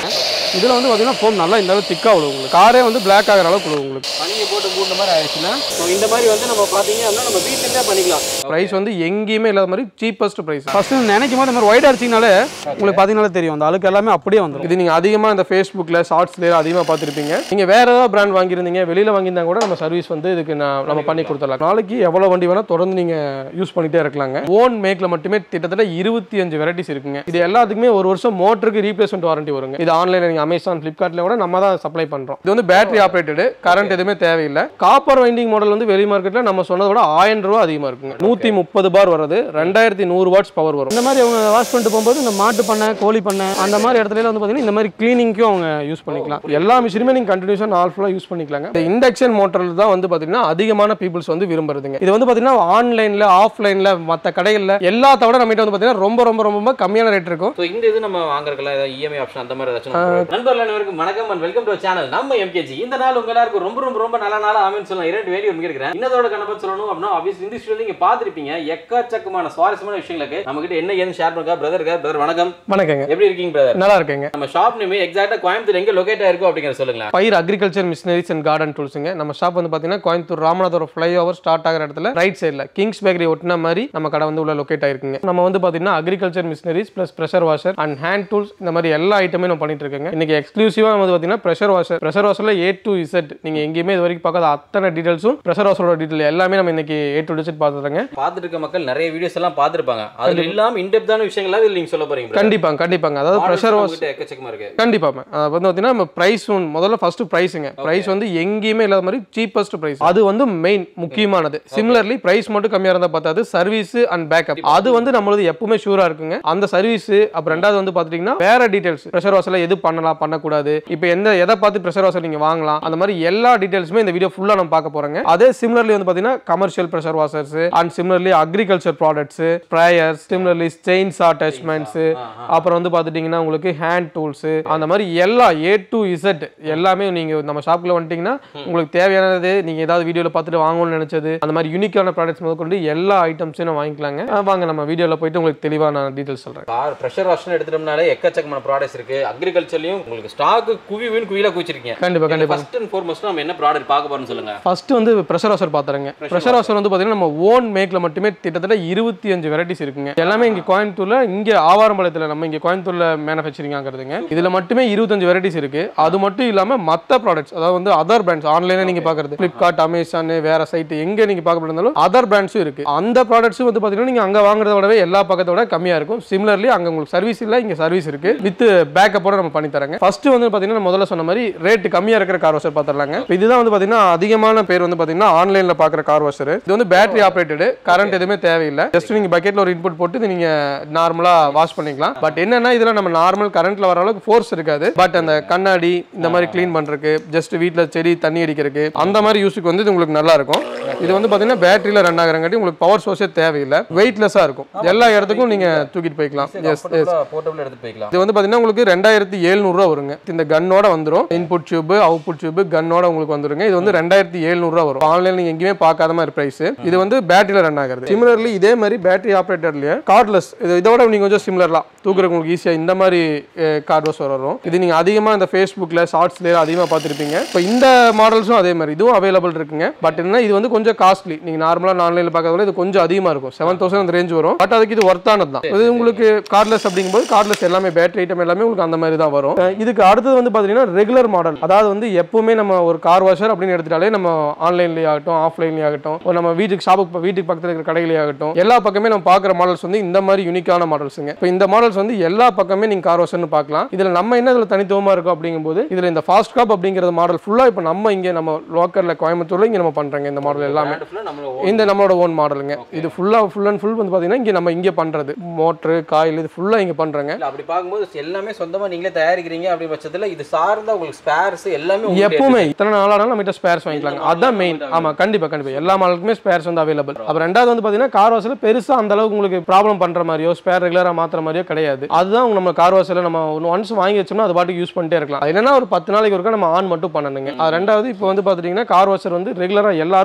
இதில் வந்து பார்த்தீங்கன்னா ஃபோம் நல்லா இந்த அளவு திக்காக விழுவும் உங்களுக்கு காரே வந்து பிளாக் ஆகிற அளவுக்கு விழுவும் உங்களுக்கு பனியை போட்டு மூடின மாதிரி ஆயிடுச்சுன்னா ஸோ இந்த மாதிரி வந்து நம்ம பார்த்தீங்க அப்படின்னா நம்ம வீட்டிலே பண்ணிக்கலாம் ப்ரைஸ் வந்து எங்கேயுமே இல்லாத மாதிரி சீப்பஸ்ட் ப்ரைஸ் ஃபர்ஸ்ட் நினைக்கும் போது இந்த மாதிரி ஒயிட் அடிச்சிங்கனாலே உங்களுக்கு பார்த்தீங்கனாலே தெரியும் அந்த அழுக்கு எல்லாமே அப்படியே வந்துடும் இது நீங்கள் அதிகமாக இந்த ஃபேஸ்புக்கில் ஷார்ட்ஸ்லேயே அதிகமாக பார்த்துருப்பீங்க நீங்கள் வேற ஏதாவது பிராண்ட் வாங்கியிருந்தீங்க வெளியில் வாங்கியிருந்தா கூட நம்ம சர்வீஸ் வந்து இதுக்கு நான் நம்ம பண்ணி கொடுத்துடலாம் நாளைக்கு எவ்வளோ வண்டி வேணால் தொடர்ந்து நீங்கள் யூஸ் பண்ணிட்டே இருக்கலாங்க ஓன் மேக்கில் மட்டுமே கிட்டத்தட்ட இருபத்தி அஞ்சு வெரைட்டிஸ் இருக்குங்க இது எல்லாத்துக்குமே ஒரு வருஷம் மோட்டருக்கு ரீப்ளேஸ்மெண்ட் வாரண்டி வருங்க இது ஆன்லைனில் நீங்கள் அமேசான் ஃப்ளிப்கார்ட்டில் கூட நம்ம தான் சப்ளை பண்ணுறோம் இது வந்து பேட்டரி ஆப்ரேட்டடு கரண்ட் எதுவுமே தேவையில்லை காப்பர் வைண்டிங் மாடல் வந்து வெளி மார்க்கெட்டில் நம்ம சொன்னதை விட ஆயிரம் ரூபா அதிகமாக இருக்குங்க நூற்றி முப்பது பார் வருது ரெண்டாயிரத்தி நூறு வாட்ஸ் பவர் வரும் இந்த மாதிரி அவங்க வாஷ் பண்ணிட்டு போகும்போது இந்த மாட்டு பண்ணை கோழி பண்ணை அந்த மாதிரி இடத்துல வந்து பார்த்தீங்கன்னா இந்த மாதிரி க்ளீனிங்க்கும் அவங்க யூஸ் பண்ணிக்கலாம் எல்லா மிஷினுமே நீங்கள் கண்டினியூஸாக நாள் ஃபுல்லாக யூஸ் பண்ணிக்கலாங்க இந்த இண்டக்ஷன் மோட்டரில் தான் வந்து பார்த்தீங்கன்னா அதிகமான பீப்புள்ஸ் வந்து விரும்புறதுங்க இது வந்து பார்த்தீங்கன்னா ஆன்லைனில் ஆஃப்லைனில் மற்ற கடைகளில் எல்லாத்த விட நம்மகிட்ட வந்து பார்த்தீங்கன்னா ரொம்ப ரொம்ப ரொம்ப கம்மியான ரேட் இருக்கும் ஸோ இந்த இது நம்ம வாங்குறதுல ஏதாவது இஎம்ஐ ஆப்ஷன் அந்த மாதிரி ஏதாச்சும் நண்பர்கள் அனைவருக்கும் வணக்கம் அண்ட் வெல்கம் டு சேனல் நம்ம எம்கேஜி இந்த நாள் உங்க எல்லாருக்கும் ரொம்ப ரொம்ப ரொம்ப நல்ல நாள் அமைன்னு சொல்லலாம் இரண்டு வேலையை ஒன்று இருக்கிறேன் இன்னதோட கணப்பன் சொல்லணும் அப்படின்னா ஆப்வியஸ் இந்த ஸ்டுடியோ நீங்க பார்த்துருப்பீங்க எக்கச்சக்கமான சுவாரஸ்யமான விஷயங்களுக்கு நம்ம கிட்ட என்ன ஏதுன்னு ஷேர் பண்ணுங்க பிரதர் பிரதர் வணக்கம் வணக்கங்க எப்படி இருக்கீங்க பிரதர் நல்லா இருக்கேங்க நம்ம ஷாப் நேம் எக்ஸாக்டா கோயம்புத்தூர் எங்க லொகேட் ஆயிருக்கும் அப்படிங்கிற சொல்லுங்களேன் பயிர் அக்ரிகல்ச்சர் மிஷினரிஸ் அண்ட் கார்டன் டூல்ஸுங்க நம்ம ஷாப் வந்து பார்த்தீங்கன்னா Coimbatore Ramanathapuram flyover start ஆகிற இடத்துல ரைட் சைடில் கிங்ஸ் பேக்கரி ஒட்டின மாதிரி நம்ம கடை வந்து உள்ள லொக்கேட் ஆயிருக்குங்க நம்ம வந்து பார்த்தீங்கன்னா agriculture machineries plus pressure washer and hand tools இந்த மாதிரி எல்லா ஐட்டமே நம்ம பண்ணிட்டு இருக்கோங்க இன்னைக்கு எக்ஸ்க்ளூசிவாக வந்து பார்த்தீங்கன்னா ப்ரெஷர் வாஷர் ப்ரெஷர் வாஷரில் ஏ டு இசட் நீங்கள் எங்கேயுமே இது வரைக்கும் பார்க்காத அத்தனை டீடைல்ஸும் ப்ரெஷர் வாஷரோட டீடைல் எல்லாமே நம்ம இன்னைக்கு ஏ டு இசட் பார்த்துருங்க பார்த்துட்டு இருக்க மக்கள் நிறைய வீடியோஸ் எல்லாம் பார்த்துருப்பாங்க அதுல இல்லாம இன்டெப்தான விஷயங்களா இதுல நீங்க சொல்ல போறீங்க brother. கண்டிப்பாங்க கண்டிப்பாங்க அதாவது Models ப்ரெஷர் வாஷ் உங்ககிட்ட எக்கச்சக்கமா இருக்கு கண்டிப்பா மேம் அது வந்து பார்த்தீங்கன்னா நம்ம ப்ரைஸ் முதல்ல ஃபர்ஸ்ட் ப்ரைஸுங்க ப்ரைஸ் வந்து எங்கேயுமே இல்லாத மாதிரி சீப்பஸ்ட் ப்ரைஸ் அது வந்து மெயின் முக்கியமானது சிமிலர்லி ப்ரைஸ் மட்டும் கம்மியாக இருந்தால் பார்த்தாது சர்வீஸ் அண்ட் பேக்கப் அது வந்து நம்மளது எப்பவுமே ஷூராக இருக்குங்க அந்த சர்வீஸ் அப்புறம் ரெண்டாவது வந்து பார்த்துட்டிங்கன்னா வேற டீடைல்ஸ் ப்ரெஷர் வாஷரில் எது பண்ணலாம் பண்ணக்கூடாது இப்போ எந்த எதை பார்த்து ப்ரெஷர் வாஷர் நீங்கள் வாங்கலாம் அந்த மாதிரி எல்லா டீடைல்ஸுமே இந்த வீடியோ ஃபுல்லாக நம்ம பார்க்க போகிறோங்க அதே சிமிலர்லி வந்து பார்த்தீங்கன்னா commercial pressure washers and similarly agriculture products sprayers similarly chains attachments அப்புறம் வந்து பார்த்துட்டிங்கன்னா உங்களுக்கு ஹேண்ட் டூல்ஸ் அந்த மாதிரி எல்லா ஏ டு இசட் எல்லாமே நீங்கள் நம்ம ஷாப்பில் வந்துட்டிங்கன்னா உங்களுக்கு தேவையானது நீங்கள் ஏதாவது வீடியோவில் பார்த்துட்டு வாங்கணும்னு நினச்சது அந்த மாதிரி யூனிக்கான ப்ராடக்ட்ஸ் முதற்கொண்டு எல்லா ஐட்டம்ஸையும் நான் வாங்கிக்கலாங்க அஹ் வாங்க நம்ம வீடியோவில் போயிட்டு உங்களுக்கு தெளிவாக நான் டீட்டெயில்ஸ் சொல்கிறேன் கார் ப்ரெஷர் வாஷ்னு எடுத்துட்டோம்னாலே எக்கச்சக்கமான ப்ராடக்ட்ஸ் இருக்கு அக்ரிகல்ச்சர்லயும் உங்களுக்கு ஸ்டாக் குவிவுன்னு குவியில குவிச்சிருக்கீங்க கண்டிப்பாக கண்டிப்பாக ஃபர்ஸ்ட் அண்ட் ஃபார்மோஸ்ட் நம்ம என்ன ப்ராடக்ட் பார்க்க போறோம்னு சொல்லுங்க ஃபர்ஸ்ட் வந்து ப்ரெஷர் வாஷர் பார்த்துறேங்க ப்ரெஷர் வாஷர் வந்து பார்த்தீங்கன்னா நம்ம ஓன் மேக்கில் மட்டுமே கிட்டத்தட்ட இருபத்தி அஞ்சு வெரைட்டிஸ் இருக்குங்க எல்லாமே இங்கே கோயம்புத்தூர்ல இங்கே ஆவாரம்பாளையத்தில் நம்ம இங்கே கோயம்புத்தூர்ல மேனுஃபேக்சரிங் ஆகிறதுங்க இதில் மட்டுமே இருபத்தஞ்சு வெரைட்டிஸ் இருக்கு அது மட்டும் இல்லாமல் மற்ற ப்ராடக்ட்ஸ் அதாவது வந்து அதர் பிராண்ட்ஸ் ஆன்லைனில் நீங்கள் பார்க்குறது ஃப்ளிப்கார்ட் அமேசான் வேற சைட் எங்கே நீங்கள் பார்க்க இருந்தாலும் அதர் பிராண்ட்ஸும் இருக்கு அந்த ப்ராடக்ட்ஸும் வந்து பார்த்தீங்கன்னா நீங்கள் அங்கே வாங்குறத விடவே எல்லா பக்கத்தை விட கம்மியாக இருக்கும் சிமிலர்லி அங்கே உங்களுக்கு சர்வீஸ் இல்லை இங்கே சர்வீஸ் இருக்கு வித் பேக்கப்போட நம்ம பண்ணி தரங்க ஃபர்ஸ்ட் வந்து பார்த்தீங்கன்னா நான் முதல்ல சொன்ன மாதிரி ரேட் கம்மியாக இருக்கிற கார் வாஷர் பார்த்துடலாங்க இப்ப இதுதான் வந்து பார்த்தீங்கன்னா அதிகமான பேர் வந்து பார்த்தீங்கன்னா ஆன்லைனில் பார்க்குற கார் வாஷர் இது வந்து பேட்டரி ஆப்ரேட்டடு கரண்ட் எதுவுமே தேவையில்லை ஜஸ்ட் நீங்கள் பக்கெட்டில் ஒரு இன்புட் போட்டு இது நீங்கள் நார்மலாக வாஷ் பண்ணிக்கலாம் பட் என்னன்னா இதில் நம்ம நார்மல் கரண்ட்டில் வர அளவுக்கு ஃபோர்ஸ் இருக்காது பட் அந்த கண்ணாடி இந்த மாதிரி க்ளீன் பண்ணுறதுக்கு ஜஸ்ட் வீட்டில் செடி தண்ணி அடிக்கிறதுக்கு அந்த மாதிரி யூஸுக்கு வந்து இது உங்களுக்கு நல்லா இருக்கும் இது வந்து பார்த்தீங்கன்னா பேட்டரியில் ரன் ஆகிறங்காட்டி உங்களுக்கு பவர் சோர்ஸே தேவையில்லை வெயிட்லெஸ்ஸாக இருக்கும் எல்லா இடத்துக்கும் நீங்கள் தூக்கிட்டு போய்க்கலாம் எஸ் எஸ் போர்ட்டபிள் எடுத்து போய்க்கலாம் இது வந்து பார்த்தீங்கன்னா உங்களுக்கு ரெண்டாயிரத்தி எழுநூறுவா வருங்க இந்த கன்னோட வந்துடும் இன்புட் டியூப் அவுட்புட் டியூப் கன்னோட உங்களுக்கு வந்துருங்க இது வந்து ரெண்டாயிரத்தி எழுநூறுவா வரும் ஆன்லைன் நீங்க எங்கேயுமே பார்க்காத மாதிரி பிரைஸ் இது வந்து பேட்டரியில் ரன் ஆகுது சிமிலர்லி இதே மாதிரி பேட்டரி ஆப்ரேட்டர்லயே கார்ட்லெஸ் இது இதோட நீங்க கொஞ்சம் சிமிலர்லாம் தூக்குறதுக்கு உங்களுக்கு ஈஸியாக இந்த மாதிரி கார்ட்லெஸ் வரும் இது நீங்க அதிகமா இந்த ஃபேஸ்புக்கில் ஷார்ட்ஸ்லேயே அதிகமாக பார்த்துருப்பீங்க இப்போ இந்த மாடல்ஸும் அதே மாதிரி இதுவும் அவைலபிள் இருக்குங்க பட் என்ன இது வந்து கொஞ்சம் காஸ்ட்லி நீங்க நார்மலாக ஆன்லைனில் பார்க்கறத விட இது கொஞ்சம் அதிகமாக இருக்கும் செவன் தௌசண்ட் ரேஞ்ச் வரும் பட் அதுக்கு இது ஒர்த்தானது தான் இது உங்களுக்கு கார்ட்லெஸ் அப்படிங்கும்போது கார்ட்லெஸ் எல்லாமே பேட்டரி ஐட்டம் எல்லாமே உங்களுக்கு அந்த மாதிரி தான் வரும் அஹ் இதுக்கு அடுத்தது வந்து பார்த்தீங்கன்னா ரெகுலர் மாடல் அதாவது வந்து எப்பவுமே நம்ம ஒரு கார் வாஷர் அப்படின்னு எடுத்துட்டாலே நம்ம ஆன்லைன்லேயே ஆகட்டும் ஆஃப்லைன்லேயே ஆகட்டும் ஒரு நம்ம வீட்டுக்கு ஷாப்புக்கு வீட்டுக்கு பக்கத்தில் இருக்கிற கடையிலே ஆகட்டும் எல்லா பக்கமே நம்ம பார்க்குற மாடல்ஸ் வந்து இந்த மாதிரி யூனிக்கான மாடல்ஸுங்க இப்போ இந்த மாடல்ஸ் வந்து எல்லா பக்கமே நீங்கள் கார் வாஷர்னு பார்க்கலாம் இதில் நம்ம என்ன இதில் தனித்துவமாக இருக்கும் அப்படிங்கும்போது இதில் இந்த ஃபாஸ்ட் காப் அப்படிங்கிற மாடல் ஃபுல்லாக இப்போ நம்ம இங்கே நம்ம லோக்கலில் கோயம்புத்தூரில் இங்கே நம்ம பண்ணுறோங்க இந்த மாடல் எல்லாமே நம்மள இந்த நம்மளோட ஓன் மாடலுங்க இது ஃபுல்லாக ஃபுல் அண்ட் ஃபுல் வந்து பார்த்தீங்கன்னா இங்கே நம்ம இங்கே பண்ணுறது மோட்ரு காயில் இது ஃபுல்லாக இங்கே பண்ணுறேங்க இல்ல அப்படி பார்க்கும்போது எல்லாமே சொந்தமா நீங்களே தயாரிக்கிறீங்க அப்படி பட்சத்துல இது சார்ந்த உங்களுக்கு ஸ்பேர்ஸ் எல்லாமே உங்ககிட்ட எப்பவுமே இத்தனை நாளானாலும் நம்ம கிட்ட ஸ்பேர்ஸ் வாங்கிக்கலாங்க அதான் மெயின் ஆமா கண்டிப்பா கண்டிப்பா எல்லா மாடலுக்குமே ஸ்பேர்ஸ் வந்து அவைலபிள் அப்புறம் ரெண்டாவது வந்து பாத்தீங்கன்னா கார் வாஷில் பெருசா அந்த அளவுக்கு உங்களுக்கு ப்ராப்ளம் பண்ற மாதிரியோ ஸ்பேர் ரெகுலரா மாத்துற மாதிரியோ கிடையாது அதுதான் நம்ம கார் வாஷில் நம்ம ஒன்ஸ் வாங்கி வச்சோம்னா அது பாட்டுக்கு யூஸ் பண்ணிட்டே இருக்கலாம் அது என்னன்னா ஒரு பத்து நாளைக்கு ஒருக்கா நம்ம ஆன் மட்டும் பண்ணணுங்க அது ரெண்டாவது இப்போ வந்து பாத்துட்டீங்கன்னா கார் வாஷர் வந்து ரெகுலரா எல்லாரும் not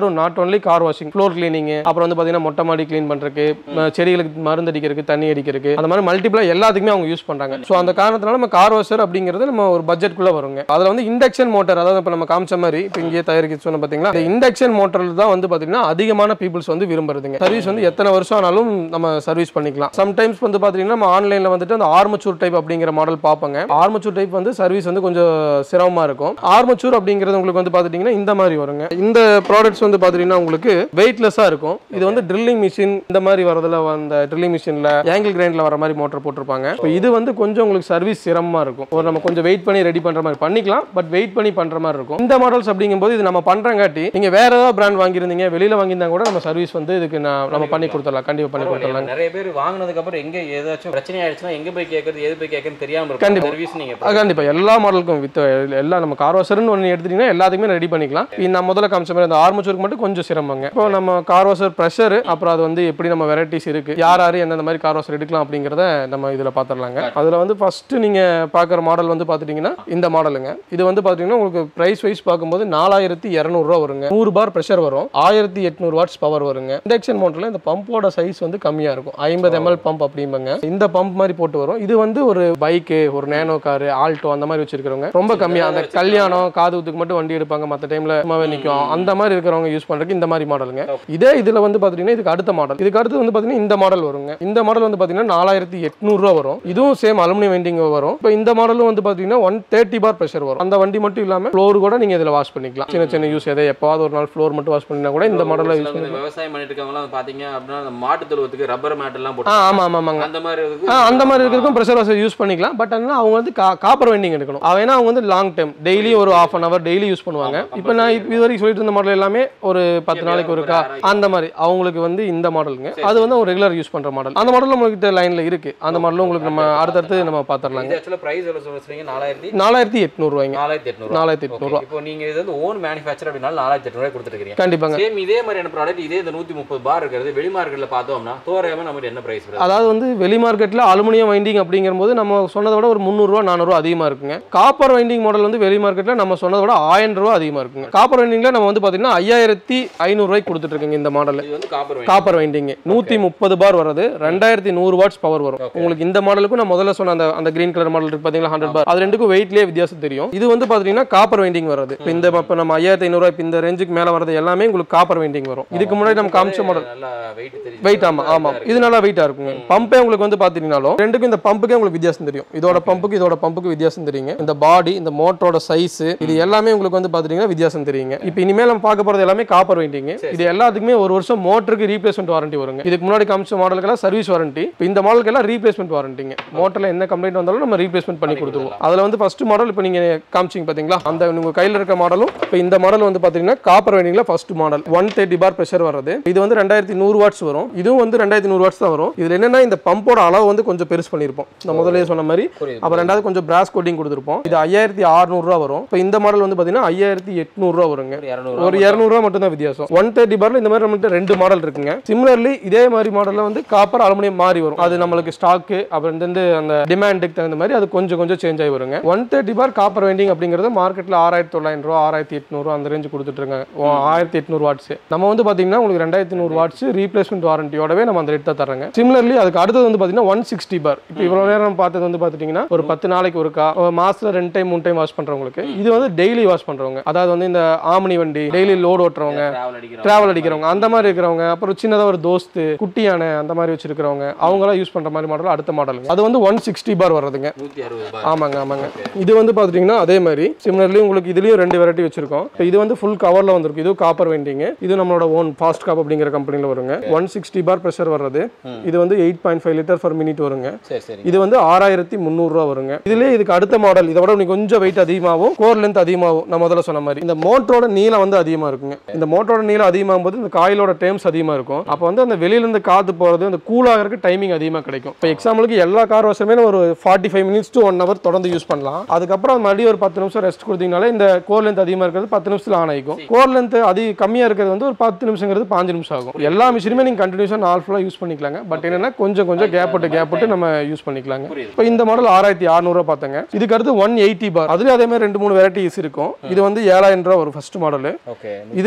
only car washing floor cleaning அப்புறம் வந்து பார்த்தீங்கன்னா மொட்டை மாடி க்ளீன் பண்ணுறதுக்கு செடிகளுக்கு மருந்து அடிக்கிறதுக்கு தண்ணி அடிக்கிறதுக்கு அந்த மாதிரி மல்டிபிளா எல்லாத்துக்குமே அவங்க யூஸ் பண்றாங்க ஸோ அந்த காரணத்தினால நம்ம கார் வாஷர் அப்படிங்கிறது நம்ம ஒரு பட்ஜெட்குள்ள வருங்க அதில் வந்து இண்டக்ஷன் மோட்டர் அதாவது இப்போ நம்ம காமிச்ச மாதிரி இப்போ இங்கேயே தயாரிக்க சொன்ன பார்த்தீங்களா இந்த இண்டக்ஷன் மோட்டரில் தான் வந்து பார்த்தீங்கன்னா அதிகமான பீப்புள்ஸ் வந்து விரும்புறதுங்க சர்வீஸ் வந்து எத்தனை வருஷம் ஆனாலும் நம்ம சர்வீஸ் பண்ணிக்கலாம் சம்டைம்ஸ் வந்து பார்த்தீங்கன்னா நம்ம ஆன்லைனில் வந்துட்டு அந்த ஆர்மச்சூர் டைப் அப்படிங்கிற மாடல் பார்ப்போங்க ஆர்மச்சூர் டைப் வந்து சர்வீஸ் வந்து கொஞ்சம் சிரமமாக இருக்கும் ஆர்மச்சூர் அப்படிங்கிறது உங்களுக்கு வந்து பார்த்துட்டிங்கன்னா இந்த மாதிரி வருங்க இந்த ப்ராடக்ட்ஸ் வந்து பார்த்துட்டிங்கன்னா உங்களுக்கு வெயிட்லெஸ்ஸாக இருக்கும் இது வந்து ட்ரில்லிங் மிஷின் இந்த மாதிரி வரதுல அந்த ட்ரில்லிங் மிஷினில் ஆங்கிள் கிரைண்டில் வர மாதிரி மோட்டர் போட்டிருப்பாங்க இப்போ இது வந்து கொஞ்சம் உங்களுக்கு சர்வீஸ் சிரமமாக இருக்கும் ஒரு நம்ம கொஞ்சம் வெயிட் பண்ணி ரெடி பண்ணுற மாதிரி பண்ணிக்கலாம் பட் வெயிட் பண்ணி பண்ணுற மாதிரி இருக்கும் இந்த மாடல்ஸ் அப்படிங்கும்போது இது நம்ம பண்ணுறங்காட்டி நீங்கள் வேற ஏதாவது பிராண்ட் வாங்கியிருந்தீங்க வெளியில் வாங்கியிருந்தா கூட நம்ம சர்வீஸ் வந்து இதுக்கு நான் நம்ம பண்ணி கொடுத்துடலாம் கண்டிப்பாக பண்ணி கொடுத்துடலாம் நிறைய பேர் வாங்கினதுக்கு அப்புறம் எங்க ஏதாச்சும் பிரச்சனை ஆயிடுச்சுன்னா எங்க போய் கேட்கறது எது போய் கேட்கறது தெரியாம இருக்கும் கண்டிப்பா. சர்வீஸ் நீங்க ஆ, கண்டிப்பா எல்லா மாடலுக்கும் வித் எல்லா நம்ம கார் வாஷர்னு ஒன்று எடுத்துட்டீங்கன்னா எல்லாத்துக்குமே ரெடி பண்ணிக்கலாம் இது நான் முதல்ல காமிச்ச மாதிரி அந்த ஆர்மச்சூருக்கு மட்டும் கொஞ்சம் சிரமங்க இப்போ நம்ம கார் வாஷர் ப்ரெஷர் அப்புறம் அது வந்து எப்படி நம்ம வெரைட்டிஸ் இருக்கு யார் யார் எந்தெந்த மாதிரி கார் வாஷர் எடுக்கலாம் அப்படிங்கிறத நம்ம இதில் பார்த்துடலாங்க அதில் வந்து ஃபர்ஸ்ட் நீங்க பார்க்குற மாடல் வந்து பார்த்துட்டீங்கன்னா இந்த மாடலுங்க இது வந்து பார்த்தீங்கன்னா உங்களுக்கு ப்ரைஸ் வைஸ் பார்க்கும்போது நாலாயிரத்தி இரநூறுவா வருங்க நூறு பார் ப்ரெஷர் வரும் ஆயிரத்தி எட்நூறு வாட்ஸ் பவர் வருங்க இண்டக்ஷன் மோட்டரில் இந்த பம்போட சைஸ் வந்து கம்மியாக இருக்கும் ஐம்பது எம்எல் பம்ப் அப்படிம்பாங்க இந்த பம்ப் மாதிரி போட்டு வரும் இது வந்து ஒரு பைக்கு ஒரு நேனோ காரு ஆல்டோ அந்த மாதிரி வச்சிருக்கிறவங்க ரொம்ப கம்மியா அந்த கல்யாணம் காது ஊத்துக்கு மட்டும் வண்டி எடுப்பாங்க மற்ற டைம்ல சும்மாவே நிற்கும் அந்த மாதிரி இருக்கிறவங்க யூஸ் பண்றதுக்கு இந்த மாதிரி மாடலுங்க இதே இதுல வந்து பாத்தீங்கன்னா இதுக்கு அடுத்த மாடல் இதுக்கு அடுத்து வந்து பாத்தீங்கன்னா இந்த மாடல் வருங்க இந்த மாடல் வந்து பாத்தீங்கன்னா நாலாயிரத்தி எட்நூறுவா வரும் இதுவும் சேம் அலுமினியம் வெண்டிங் வரும் இப்போ இந்த மாடலும் வந்து பாத்தீங்கன்னா ஒன் தேர்ட்டி பார் ப்ரெஷர் வரும் அந்த வண்டி மட்டும் இல்லாம ஃப்ளோர் கூட நீங்க இதுல வாஷ் பண்ணிக்கலாம் சின்ன சின்ன யூஸ் எதை எப்பாவது ஒரு நாள் ஃப்ளோர் மட்டும் வாஷ் பண்ணினா கூட இந்த மாடல்ல யூஸ் இந்த விவசாயம் பண்ணிட்டு இருக்கவங்க பாத்தீங்க அப்படின்னா அந்த மாட்டு தொழுவத்துக்கு ரப்பர் மேட் எல்லாம் ஆ போட்டு ஆமா ஆமா ஆமாங்க அந்த மாதிரி இதுக்கு ஆ அந்த மாதிரி இருக்கிறதுக்கும் ப்ரெஷர் வாஷர் யூஸ் பண்ணிக்கலாம் பட் ஆனால் அவங்க வந்து கா காப்பர் வெண்டிங் எடுக்கணும் அவ ஏன்னா அவங்க வந்து லாங் டைம் டெய்லி ஒரு half an hour daily use பண்ணுவாங்க இப்போ நான் இப்போ இது வரைக்கும் சொல்லிட்டு இருந்த மாடல் எல்லாமே ஒரு பத்து நாளைக்கு ஒருக்கா அந்த மாதிரி அவங்களுக்கு வந்து இந்த மாடலுங்க அது வந்து ஒரு ரெகுலர் யூஸ் பண்ற மாடல் அந்த மாடல் நம்மகிட்ட லைன்ல இருக்கு அந்த மாடலும் உங்களுக்கு நம்ம அடுத்தடுத்து நம்ம பார்த்துடலாங்க இது ஆக்சுவலா பிரைஸ் எவ்வளவு சொல்றீங்க நாலாயிரத்தி நாலாயிரத்தி எட்நூறுவாய்ங்க நாலாயிரத்தி எட்நூறு நாலாயிரத்தி எட்நூறுவா இப்போ நீங்க இது வந்து ஓன் மேனுஃபேக்சர் அப்படின்னா நாலாயிரத்தி எட்நூறு கொடுத்துட்டு இருக்கீங்க கண்டிப்பாங்க சேம் இதே மாதிரியான ப்ராடக்ட் இதே இந்த நூத்தி முப்பது பார் இருக்கிறது வெளி மார்க்கெட்ல பார்த்தோம்னா தோராயமா நமக்கு என்ன பிரைஸ் அதாவது வந்து வெளி மார்க்கெட்டில் அலுமினியம் வைண்டிங் அப்படிங்கும்போது நம்ம சொன்னதை விட ஒரு முந்நூறுரூவா நானூறுவா அதிகமாக இருக்குங்க காப்பர் வைண்டிங் மாடல் வந்து வெளி மார்க்கெட்டில் நம்ம சொன்னதை விட ஆயிரம் ரூபா அதிகமாக இருக்குங்க காப்பர் வைண்டிங்கில் நம்ம வந்து பார்த்தீங்கன்னா ஐயாயிரத்தி ஐநூறுரூவாய்க்கு கொடுத்துட்டு இருக்கோங்க இந்த மாடல் இது வந்து காப்பர் காப்பர் வைண்டிங் நூற்றி முப்பது பார் வருது ரெண்டாயிரத்தி நூறு வாட்ஸ் பவர் வரும் உங்களுக்கு இந்த மாடலுக்கும் நான் முதல்ல சொன்ன அந்த அந்த கிரீன் கலர் மாடல் இருக்கு பார்த்தீங்களா ஹண்ட்ரட் பார் அது ரெண்டுக்கும் வெயிட்லேயே வித்தியாசம் தெரியும் இது வந்து பார்த்தீங்கன்னா காப்பர் வைண்டிங் வருது இப்போ இந்த இப்போ நம்ம ஐயாயிரத்தி ஐநூறுரூவா இப்போ இந்த ரேஞ்சுக்கு மேலே வரது எல்லாமே உங்களுக்கு காப்பர் வைண்டிங் வரும் இதுக்கு முன்னாடி நம்ம காமிச்ச மாடல் நல்லா வெயிட் தெரியும் வெயிட் ஆமா ஆமா இது நல்லா வெயிட்டா இருக்குங்க பம்பே உங்களுக்கு வந்து பாத்தீங்கன்னாலும் ரெண்டுக்கும் இந்த பம்புக்கே உங்களுக்கு வித்தியாசம் தெரியும் இதோட பம்புக்கு இதோட பம்புக்கு வித்தியாசம் தெரியுங்க இந்த பாடி இந்த மோட்டரோட சைஸ் இது எல்லாமே உங்களுக்கு வந்து பாத்தீங்கன்னா வித்தியாசம் தெரியுங்க இப்போ இனிமேல் நம்ம பார்க்க போறது எல்லாமே காப்பர் வெயிட்டிங் இது எல்லாத்துக்குமே ஒரு வருஷம் மோட்டருக்கு ரீப்ளேஸ்மெண்ட் வாரண்டி வருங்க இதுக்கு முன்னாடி காமிச்ச மாடலுக்கெல்லாம் சர்வீஸ் வாரண்டி இப்போ இந்த மாடலுக்கெல்லாம் ரீப்ளேஸ்மெண்ட் வாரண்டிங்க மோட்டர்ல என்ன கம்ப்ளைண்ட் வந்தாலும் நம்ம ரீப்ளேஸ்மெண்ட் பண்ணி கொடுத்துருவோம் அதுல வந்து ஃபர்ஸ்ட் மாடல் இப்போ நீங்க காமிச்சிங்க பாத்தீங்களா அந்த உங்க கையில இருக்க மாடலும் இப்போ இந்த மாடல் வந்து பாத்தீங்கன்னா காப்பர் வெயிட்டிங்ல first model one thirty bar pressure வர்றது இது வந்து ரெண்டாயிரத்தி நூறு வாட்ஸ் வரும் இதுவும் வந்து ரெண்டாயிரத்தி நூறு வாட்ஸ் தான் வரும் இதுல என்னன்னா இந்த பம்போட அளவு வந்து கொஞ்சம் பெருசு பண்ணியிருப்போம் இந்த முதல்லயே சொன்ன மாதிரி புரியுது. அப்புறம் ரெண்டாவது கொஞ்சம் பிராஸ் கோட்டிங் கொடுத்துருப்போம் இது ஐயாயிரத்தி அறுநூறுவா வரும் இப்போ இந்த மாடல் வந்து பாத்தீங்கன்னா ஐயாயிரத்தி எட்நூறுவா வருங்க ஒரு இரநூறு ஒரு இரநூறுவா மட்டும் தான் வித்தியாசம் ஒன் தேர்ட்டி பார்ல இந்த மாதிரி நம்மகிட்ட ரெண்டு மாடல் இருக்குங்க சிமிலர்லி இதே மாதிரி மாடல்ல வந்து காப்பர் அலுமினியம் மாறி வரும் அது நம்மளுக்கு ஸ்டாக்கு அப்புறம் வந்து அந்த டிமாண்டுக்கு தகுந்த மாதிரி அது கொஞ்சம் கொஞ்சம் சேஞ்ச் ஆகி வருங்க one thirty bar copper winding அப்படிங்கிறது மார்க்கெட்ல ஆறாயிரத்தி தொள்ளாயிரம் ரூபா ஆறாயிரத்தி எட்நூறு அந்த ரேஞ்சு கொடுத்துட்டு இருக்காங்க ஓ, ஆயிரத்தி எட்நூறு வாட்ஸ் நம்ம வந்து பாத்தீங்கன்னா உங்களுக்கு ரெண்டாயிரத்தி நூறு வாட்ஸ் ரீப்ளேஸ்மெண்ட் வாரண்டியோடவே நம்ம அந்த ரேட் தான் தர்றாங்க சிமிலர்லி அதுக்கு அடுத்தது வந்து பாத்தீங்கன்னா ஒன் சிக்ஸ்டி பார் இப்போ இவ்வளவு நேரம் நம்ம பார்த்தது வந்து பாத்துட்டீங்கன்னா ஒரு பத்து நாளைக்கு ஒருக்கா ஒரு மாசத்துல ரெண்டு டைம் மூணு டைம் வாஷ் பண்றவங்களுக்கு இது வந்து டெய்லி வாஷ் பண்றவங்க அதாவது வந்து இந்த ஆம்னி வண்டி டெய்லி லோடு ஓட்டுறவங்க டிராவல் அடிக்கிறோம் டிராவல் அடிக்கிறவங்க அந்த மாதிரி இருக்கிறவங்க அப்புறம் சின்னதாக ஒரு தோஸ்து குட்டியான அந்த மாதிரி வச்சிருக்கிறவங்க அவங்களாம் யூஸ் பண்ற மாதிரி மாடல் அடுத்த மாடலுங்க அது வந்து ஒன் சிக்ஸ்டி பார் வர்றதுங்க நூத்தி அறுபது பார் ஆமாங்க ஆமாங்க இது வந்து பார்த்துட்டிங்கன்னா அதே மாதிரி சிமிலர்லி உங்களுக்கு இதுலயும் ரெண்டு வெரைட்டி வச்சிருக்கோம் இப்போ இது வந்து ஃபுல் கவர்ல வந்திருக்கு இது காப்பர் வெண்டிங் இது நம்மளோட ஓன் ஃபாஸ்ட் காப் அப்படிங்கிற கம்பெனியில் வருங்க ஒன் சிக்ஸ்டி பார் ப்ரெஷர் வர்றது இது வந்து eight point five litre per minute வருங்க சரி சரி இது வந்து ஆறாயிரத்தி முந்நூறுரூவா வருங்க இதுலேயே இதுக்கு அடுத்த மாடல் இதை விட உங்களுக்கு கொஞ்சம் வெயிட் அதிகமாகும் கோர் லென்த் அதிகமாகும் நான் முதல்ல சொன்ன மாதிரி இந்த மோட்டரோட நீளம் வந்து அதிகமாக இருக்குங்க இந்த மோட்டரோட நீளம் அதிகமாகும் போது இந்த காயிலோட டேம்ஸ் அதிகமாக இருக்கும் அப்போ வந்து அந்த வெளியில இருந்து காத்து போகிறது அந்த கூல் ஆகிறதுக்கு டைமிங் அதிகமாக கிடைக்கும் இப்போ எக்ஸாம்பிளுக்கு எல்லா கார் வாஷருமே ஒரு forty five minutes to one hour தொடர்ந்து யூஸ் பண்ணலாம் அதுக்கப்புறம் மறுபடியும் ஒரு பத்து நிமிஷம் ரெஸ்ட் கொடுத்தீங்கனாலே இந்த கோர் லென்த் அதிகமாக இருக்கிறது பத்து நிமிஷத்தில் ஆன் ஆகிக்கும் கோர் லென்த் அதி கம்மியாக இருக்கிறது வந்து ஒரு பத்து நிமிஷங்கிறது பாஞ்சு நிமிஷம் ஆகும் எல்லா மிஷினுமே நீங்கள் கண்டினியூஸாக நாள் ஃபுல்லாக யூஸ் பண்ணிக்கலாங்க பட் என்னன்னா கொஞ்சம் கொஞ்சம் கேப் விட்டு கேப் விட்டு நம்ம யூஸ் பண்ணிக்கலாங்க புரியுது. இப்போ இந்த மாடல் ஆறாயிரத்தி அறுநூறுவா பார்த்தங்க இதுக்கு அடுத்து ஒன் எயிட்டி பார் அதுலேயும் அதே மாதிரி ரெண்டு மூணு வெரைட்டிஸ் இருக்கும் இது வந்து ஏழாயிரம் ரூபா வரும் ஃபர்ஸ்ட் மாடல் ஓகே இது- ஐம்பது பார்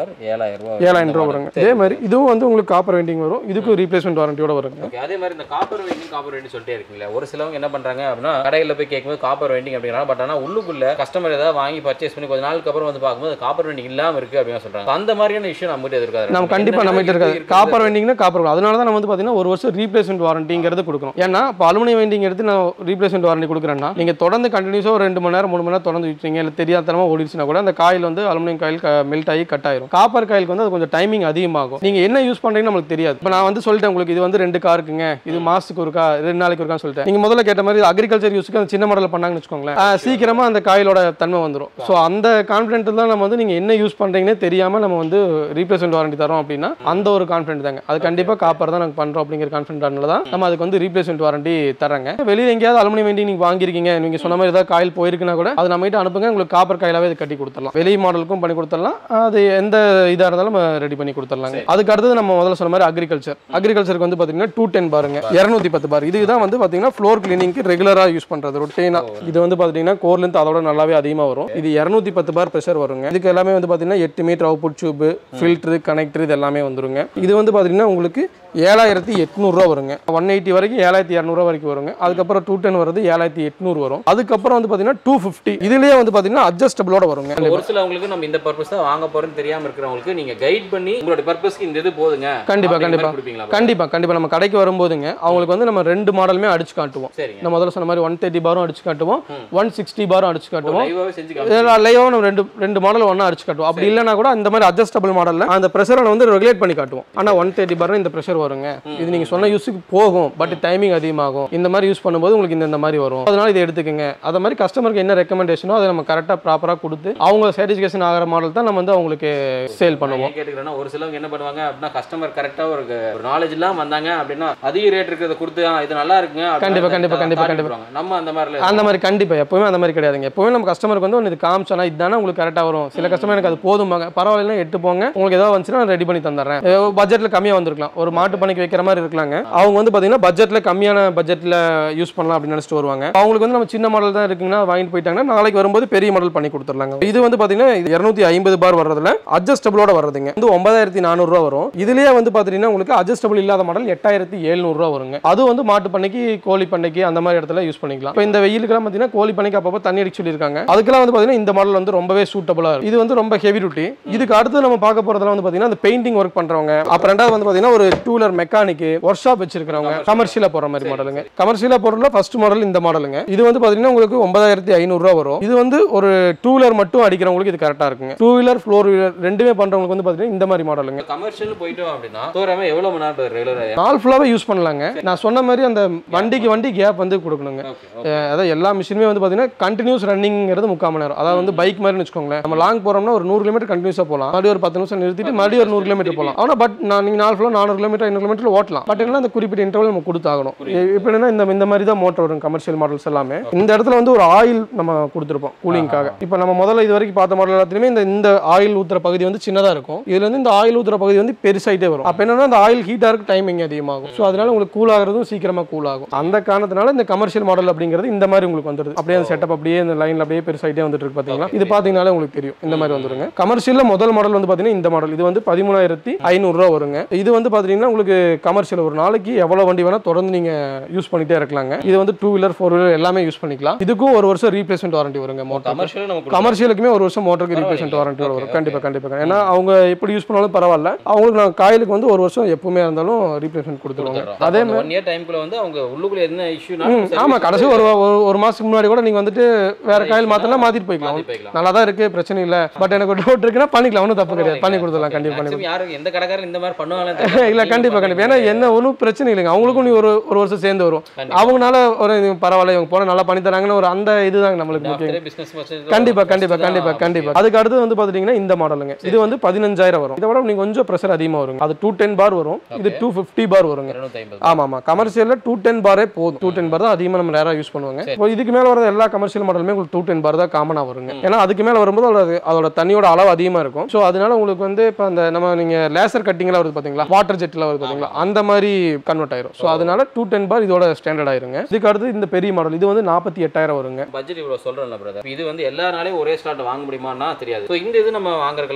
பார் ஏழாயிரம் ரூபாய் ஏழாயிரம் ரூபா வருங்க இதே மாதிரி இதுவும் வந்து உங்களுக்கு காப்பர் வெண்டிங் வரும் இதுக்கும் ரீப்ளேஸ்மெண்ட் வாரண்டியோட வருங்க ஓகே அதே மாதிரி இந்த காப்பர் வெயிண்டிங் காப்பர் வெயிண்டிங் சொல்லிட்டே இருக்கீங்களா ஒரு சிலவங்க என்ன பண்றாங்க அப்படின்னா கடையில் போய் கேட்கும்போது காப்பர் வெயிண்டிங் அப்படிங்கிறாங்க பட் ஆனால் உள்ளுக்குள்ள கஸ்டமர் ஏதாவது வாங்கி பர்ச்சேஸ் பண்ணி கொஞ்ச நாளுக்கு அப்புறம் வந்து பார்க்கும்போது காப்பர் வெயிண்டிங் இல்லாம இருக்கு அப்படின்னு சொல்றாங்க அந்த மாதிரியான இஷ்யூ நம்ம கிட்ட இருக்காது நம்ம கண்டிப்பா நம்ம கிட்ட இருக்காது காப்பர் வெண்டிங்னா காப்பர் அதனால தான் நம்ம வந்து பாத்தீங்கன்னா ஒரு வருஷம் ரீப்ளேஸ்மெண்ட் வாரண்டிங்கிறது கொடுக்கணும் ஏன்னா இப்போ அலுமினியம் வெண்டிங் எடுத்து நான் ரீப்ளேஸ்மெண்ட் வாரண்டி கொடுக்குறேன்னா நீங்க தொடர்ந்து கண்டினியூஸாக ஒரு ரெண்டு மணி நேரம் மூணு மணி நேரம் தொடர்ந்து விட்டீங்க இல்லை தெரியாதனமா ஓடிடுச்சுன்னா கூட அந்த காயில் வந்து அலுமினியம் காயில் மெல்ட் ஆகி கட் ஆயிரும் காப்பர் காயிலுக்கு வந்து அது கொஞ்சம் டைமிங் அதிகமாகும் நீங்க என்ன யூஸ் பண்றீங்கன்னு நம்மளுக்கு தெரியாது இப்போ நான் வந்து சொல்லிட்டேன் உங்களுக்கு இது வந்து ரெண்டு காருக்குங்க இது மாசத்துக்கு ஒருக்கா ரெண்டு நாளைக்கு ஒருக்கான்னு சொல்லிட்டேன் நீங்க முதல்ல கேட்ட மாதிரி அக்ரிகல்ச்சர் யூஸ்க்கு அந்த சின்ன மாடல் பண்ணாங்கன்னு வச்சுக்கோங்களேன் ஆஹ் சீக்கிரமா அந்த காயிலோட தன்மை வந்துடும் ஸோ அந்த கான்ஃபிடென்ட் தான் நம்ம வந்து நீங்க என்ன யூஸ் பண்றீங்கன்னே தெரியாம நம்ம வந்து ரீப்ளேஸ்மெண்ட் வாரண்டி தரோம் அப்படின்னா அந்த ஒரு கான்ஃபிடென்ட் தாங்க அது கண்டிப்பா காப்பர் தான் நாங்கள் பண்றோம் அப்படிங்கிற கான்ஃபிடென்ட்னால தான் நம்ம அதுக்கு வந்து ரீப்ளேஸ்மெண்ட் வாரண்டி தராங்க வெளியில எங்கேயாவது அலுமினியம் வெண்டி நீங்க வாங்கியிருக்கீங்க நீங்க சொன்ன மாதிரி ஏதாவது காயில் போயிருக்குன்னா கூட அது நம்ம கிட்ட அனுப்புங்க உங்களுக்கு காப்பர் காயிலாவே இது கட்டி கொடுத்துடலாம் வெளி மாடலுக்கும் பண்ணி கொடுத்துடலாம் அது எந்த இதா இருந்தாலும் நம்ம ரெடி பண்ணி கொடுத்துடலாங்க அதுக்கு அடுத்தது நம்ம முதல்ல சொன்ன மாதிரி அக்ரிகல்ச்சர் அக்ரிகல்ச்சருக்கு வந்து பாத்தீங்கன்னா டூ டென் பாருங்க இரநூத்தி பத்து பார் இதுதான் வந்து பாத்தீங்கன்னா ஃப்ளோர் கிளீனிங்க்கு ரெகுலரா யூஸ் பண்றது ரொட்டீனா இது வந்து பாத்தீங்கன்னா கோர் லென்த் அதோட நல்லாவே அதிகமா வரும் இது இரநூத்தி பத்து பார் ப்ரெஷர் வருங்க இதுக்கு எல்லாமே வந்து பாத்தீங்கன்னா எட்டு metre output tube filter connector இது எல்லாமே வந்துருங்க இது வந்து பாத்தீங்கன்னா உங்களுக்கு ஏழாயிரத்தி எட்நூறுரூவா வருங்க ஒன் எயிட்டி வரைக்கும் ஏழாயிரத்தி இரநூறுவா வரைக்கும் வருங்க அதுக்கப்புறம் டூ டென் வருது ஏழாயிரத்தி எட்நூறு வரும் அதுக்கப்புறம் வந்து பாத்தீங்கன்னா டூ ஃபிஃப்டி இதுலயே வந்து பாத்தீங்கன்னா அட்ஜஸ்டபிளோட வருங்க ஒரு சிலவங்களுக்கு நம்ம இந்த பர்பஸ் தான் வாங்க போறோம்னு தெரியாம இருக்கிறவங்களுக்கு நீங்க கைட் பண்ணி உங்களோட பர்பஸ்க்கு இந்த இது போதுங்க கண்டிப்பா, அப்படிங்கிற கண்டிப்பா. மாதிரி கொடுப்பீங்களா கண்டிப்பா கண்டிப்பா நம்ம கடைக்கு வரும்போதுங்க அவங்களுக்கு வந்து நம்ம ரெண்டு மாடலுமே அடிச்சு காட்டுவோம் சரிங்க நான் முதல்ல சொன்ன மாதிரி ஒன் தேர்ட்டி பாரும் அடிச்சு காட்டுவோம் ஒன் சிக்ஸ்டி பாரும் அடிச்சு காட்டுவோம் லைவாவே செஞ்சு காமிச்சு லைவாக நம்ம ரெண்டு ரெண்டு மாடல் ஒன்றா அடிச்சு காட்டுவோம் அப்படி இல்லைனா கூட இந்த மாதிரி அட்ஜஸ்டபிள் மாடலில் அந்த ப்ரெஷரை வந்து ரெகுலேட் பண்ணி காட்டுவோம் ஆனால் ஒன் தேர்ட்டி பார் இந்த ப்ரெஷர் வருங்க இது நீங்கள் சொன்ன யூஸுக்கு போகும் பட் டைமிங் அதிகமாகும் இந்த மாதிரி யூஸ் பண்ணும்போது உங்களுக்கு இந்த இந்த மாதிரி வரும் அதனால இதை எடுத்துக்கங்க அதை மாதிரி கஸ்டமருக்கு என்ன ரெக்கமெண்டேஷனோ அதை நம்ம கரெக்டாக ப்ராப்பராக கொடுத்து அவங்க சாட்டிஸ்ஃபேக்ஷன் ஆகிற மாடல் தான் நம்ம வந்து அவங்களுக்கு சேல் பண்ணுவோம் ஏன் கேட்டுக்கிறேன்னா ஒரு சிலவங்க என்ன பண்ணுவாங்க அப்படின்னா கஸ்டமர் கரெக்டா ஒரு ஒரு நாலேஜ் இல்லாம வந்தாங்க அப்படின்னா அதிக ரேட் இருக்கிறத கொடுத்து "ஆ, இது நல்லா இருக்குங்க அப்படின்னா கண்டிப்பா, கண்டிப்பா, தா- கண்டிப்பா, தாட்டி கண்டிப்பா. விட்டுருவாங்க. நம்ம அந்த மாதிரி அந்த மாதிரி கண்டிப்பா எப்பவுமே அந்த மாதிரி கிடையாதுங்க எப்பவுமே நம்ம கஸ்டமருக்கு வந்து ஒன்று இது காமிச்சோன்னா இதுதானே உங்களுக்கு கரெக்டாக வரும் சில கஸ்டமர் எனக்கு அது போதுமாங்க பரவாயில்லைன்னா எட்டு போங்க உங்களுக்கு ஏதாவது வந்துச்சுன்னா நான் ரெடி பண்ணி தந்துடுறேன் பட்ஜெட்ல கம்மியாக வந்திருக்கலாம் ஒரு மாட்டு பணிக்கு வைக்கிற மாதிரி இருக்கலாங்க அவங்க வந்து பார்த்தீங்கன்னா பட்ஜெட்ல கம்மியான பட்ஜெட்ல யூஸ் பண்ணலாம் அப்படின்னு நினைச்சிட்டு வருவாங்க அவங்களுக்கு வந்து நம்ம சின்ன மாடல் தான் இருக்குங்கன்னா வாங்கிட்டு போயிட்டாங்கன்னா நாளைக்கு வரும்போது பெரிய மாடல் பண்ணி கொடுத்துடலாங்க இது வந்து பார்த்தீங்கன்னா இது இரநூத்தி ஐம்பது பார் வர்றதுல அட்ஜஸ்டபிளோட வர்றதுங்க வந்து ஒன்பதாயிரத்தி நானூறுரூவா வரும் இதுலயே வந்து பார்த்தீங்கன்னா உங்களுக்கு அட்ஜஸ்டபிள் இல்லாத மாடல் எட்டாயிரத்தி எழுநூறுவா வருங்க அது வந்து மாட்டு பண்ணைக்கு கோழி பண்ணைக்கு அந்த மாதிரி இடத்துல யூஸ் பண்ணிக்கலாம் இப்போ இந்த வெயிலுக்குலாம் பார்த்தீங்கன்னா கோழி பண்ணைக்கு அப்பப்போ தண்ணி அடிக்க சொல்லியிருக்காங்க அதுக்கெல்லாம் வந்து பார்த்தீங்கன்னா இந்த மாடல் வந்து ரொம்பவே சூட்டபுளாக இருக்கும் இது வந்து ரொம்ப ஹெவி டியூட்டி இதுக்கு அடுத்து நம்ம பார்க்க போகிறதுல வந்து பார்த்தீங்கன்னா அந்த பெயிண்டிங் ஒர்க் பண்ணுறவங்க அப்புறம் ரெண்டாவது வந்து பார்த்தீங்கன்னா ஒரு two wheeler mechanic workshop வச்சிருக்கிறவங்க கமர்ஷியலாக போகிற மாதிரி மாடலுங்க கமர்ஷியலாக போகிறதுல ஃபர்ஸ்ட் மாடல் இந்த மாடலுங்க இது வந்து பார்த்தீங்கன்னா உங்களுக்கு ஒன்பதாயிரத்தி ஐநூறுரூவா வரும் இது வந்து ஒரு டூ வீலர் மட்டும் அடிக்கிறவங்களுக்கு இது கரெக்டாக இருக்குங்க டூ வீலர் ஃபோர் வீலர் ரெண்டுமே பண்ணுறவங்களுக்கு வந்து பார்த்தீங்கன்னா இந்த மாதிரி மாடலுங்க கமர்ஷியல் போயிட்டோம் அப்படின்னா தோராம எவ்வளவு மணி நேரம் ரெகுலரா நாள் ஃபுல்லாகவே யூஸ் பண்ணலாங்க நான் சொன்ன மாதிரி அந்த வண்டிக்கு வண்டி கேப் வந்து கொடுக்கணுங்க ஓகே அஹ் அதாவது எல்லா மிஷினுமே வந்து பார்த்தீங்கன்னா கண்டினியூஸ் ரன்னிங்கிறது முக்கால் மணி நேரம் அதாவது வந்து பைக் மாதிரின்னு வச்சுக்கோங்களேன் நம்ம லாங் போகிறோம்னா ஒரு நூறு கிலோமீட்டர் கண்டினியூஸாக போகலாம் மறுபடியும் ஒரு பத்து நிமிஷம் நிறுத்திட்டு மறுபடியும் ஒரு நூறு கிலோமீட்டர் போகலாம் ஆனால் பட் நான் நீங்கள் நாலு ஃபுல்லாக நானூறு கிலோமீட்டர் ஐநூறு கிலோமீட்டர் ஓட்டலாம் பட் என்னன்னா அந்த குறிப்பிட்ட இன்டர்வல் நம்ம கொடுத்தாகணும் இப்போ என்னன்னா இந்த இந்த மாதிரி தான் மோட்டர் வரும் கமர்ஷியல் மாடல்ஸ் எல்லாமே இந்த இடத்துல வந்து ஒரு ஆயில் நம்ம கொடுத்துருப்போம் கூலிங்காக இப்போ நம்ம முதல்ல இது வரைக்கும் பார்த்த மாடல் எல்லாத்துலையுமே இந்த இந்த ஆயில் ஊத்துற பகுதி வந்து சின்னதாக இருக்கும் இதுல இருந்து இந்த ஆயில் ஊத்துற பகுதி வந்து பெருசாயிட்டே வரும் அப்போ என்னன்னா அந்த ஆயில் ஹீட்டாக இருக்கு டைமிங் அதிகமாகும் ஸோ அதனால உங்களுக்கு கூல் ஆகிறதும் சீக்கிரமா கூல் ஆகும் அந்த காரணத்தினால இந்த கமர்ஷியல் மாடல் அப்படிங்கிறது இந்த மாதிரி உங்களுக்கு வந்துருது அப்படியே அந்த செட்டப் அப்படியே இந்த லைன்ல அப்படியே பெருசாயிட்டே வந்துட்டு இருக்கு பாத்தீங்களா இது பாத்தீங்கன்னாலே உங்களுக்கு தெரியும் இந்த மாதிரி வந்துருங்க கமர்ஷியல்ல முதல் மாடல் வந்து பாத்தீங்கன்னா இந்த மாடல் இது வந்து பதிமூணாயிரத்தி ஐநூறுரூவா வருங்க இது வந்து பாத்தீங்கன்னா உங்களுக்கு கமர்ஷியல் ஒரு நாளைக்கு எவ்வளவு வண்டி வேணா தொடர்ந்து நீங்க யூஸ் பண்ணிட்டே இருக்கலாங்க இது வந்து டூ வீலர் ஃபோர் வீலர் எல்லாமே யூஸ் பண்ணிக்கலாம் இதுக்கும் ஒரு வருஷம் ரீப்ளேஸ்மெண்ட் வாரண்டி வருங்க மோட்டர் கமர்ஷியல் நமக்கு கமர்ஷியலுக்குமே ஒரு வருஷம் மோட்டருக்கு ரீப்ளேஸ்மெண்ட் வாரண்டி வரும் கண்டிப்பா கண்டிப்பா ஏன்னா அவங்க எப்படி யூஸ் பண்ணாலும் பரவாயில்ல அவங்களுக்கு நான் காயிலுக்கு வந்து ஒரு வருஷம் எப்பவுமே இருந்தாலும் ரீப்ளேஸ்மெண்ட் கொடுத்துருவாங்க அதே அதே ஒன் இயர் டைம்குள்ள வந்து அவங்க உள்ளுக்குள்ள என்ன இஷ்யூனா ம், ஆமா கடைசி ஒரு ஒரு- ஒரு மாசத்துக்கு முன்னாடி கூட நீங்க வந்துட்டு வேற காயில் மாத்தினா மாத்திட்டு போய்க்கலாம் போய்க்கலாம் நல்லா தான் இருக்கு பிரச்சனை இல்ல பட் எனக்கு ஒரு டவுட் இருக்குன்னா பண்ணிக்கலாம் ஒன்றும் தப்பு கிடையாது பண்ணி கொடுத்துடலாம் கண்டிப்பா பண்ணி Maximum யாரும் எந்த கடைக்காரர் இந்த மாதிரி பண்ணுவாங்களே கொடுத்துடலாம். இல்ல கண்டிப்பா கண்டிப்பா ஏன்னா என்ன ஒன்றும் பிரச்சனை இல்லைங்க அவங்களுக்கும் நீ ஒரு ஒரு வருஷம் சேர்ந்து வரும் அவங்கனால ஒரு இது பரவாயில்ல இவங்க போன நல்லா பண்ணி தராங்கன்னு ஒரு அந்த இதுதாங்க நம்மளுக்கு முக்கியம் பிசினஸ் கண்டிப்பா கண்டிப்பா கண்டிப்பா கண்டிப்பா அதுக்கு அடுத்து வந்து பாத்துட்டீங்கன்னா இந்த மாடலுங்க இது வந்து பதினஞ்சாயிரம் வரும் இதை விட நீங்க கொஞ்சம் ப்ரெஷர் அதிகமா வருங்க அது டூ டென் பார் வரும் இது டூ ஃபிஃப்டி பார் வருங்க இருநூத்தி ஐம்பது ஆமா ஆமா கமர்ஷியல்ல டூ டென் பாரே போதும் டூ டென் பார் தான் அதிகமாக நம்ம நேராக யூஸ் பண்ணுவாங்க இப்போ இதுக்கு மேல வரது எல்லா கமர்ஷியல் மாடலுமே உங்களுக்கு டூ டென் பார் தான் காமனா வருங்க ஏன்னா அதுக்கு மேல வரும்போது அதோட அதோட தண்ணியோட அளவு அதிகமா இருக்கும் ஸோ அதனால உங்களுக்கு வந்து இப்போ அந்த நம்ம நீங்க லேசர் கட்டிங்லாம் வருது பாத்தீங்களா வாட்டர் ஜெட்ல வருது பாத்தீங்களா அந்த மாதிரி கன்வெர்ட் ஆயிரும் ஸோ அதனால டூ டென் பார் இதோட ஸ்டாண்டர்ட் ஆயிருங்க இதுக்கு அடுத்து இந்த பெரிய மாடல் இது வந்து நாற்பத்தி எட்டாயிரம் வருங்க பட்ஜெட் இவ்வளவு சொல்றேன்ல பிரதர் இது வந்து எல்லா நாளையும் ஒரே ஸ்லாட் வாங்க முடியுமான்னா தெரியாது ஸோ இந்த இது நம்ம வாங்குறதுல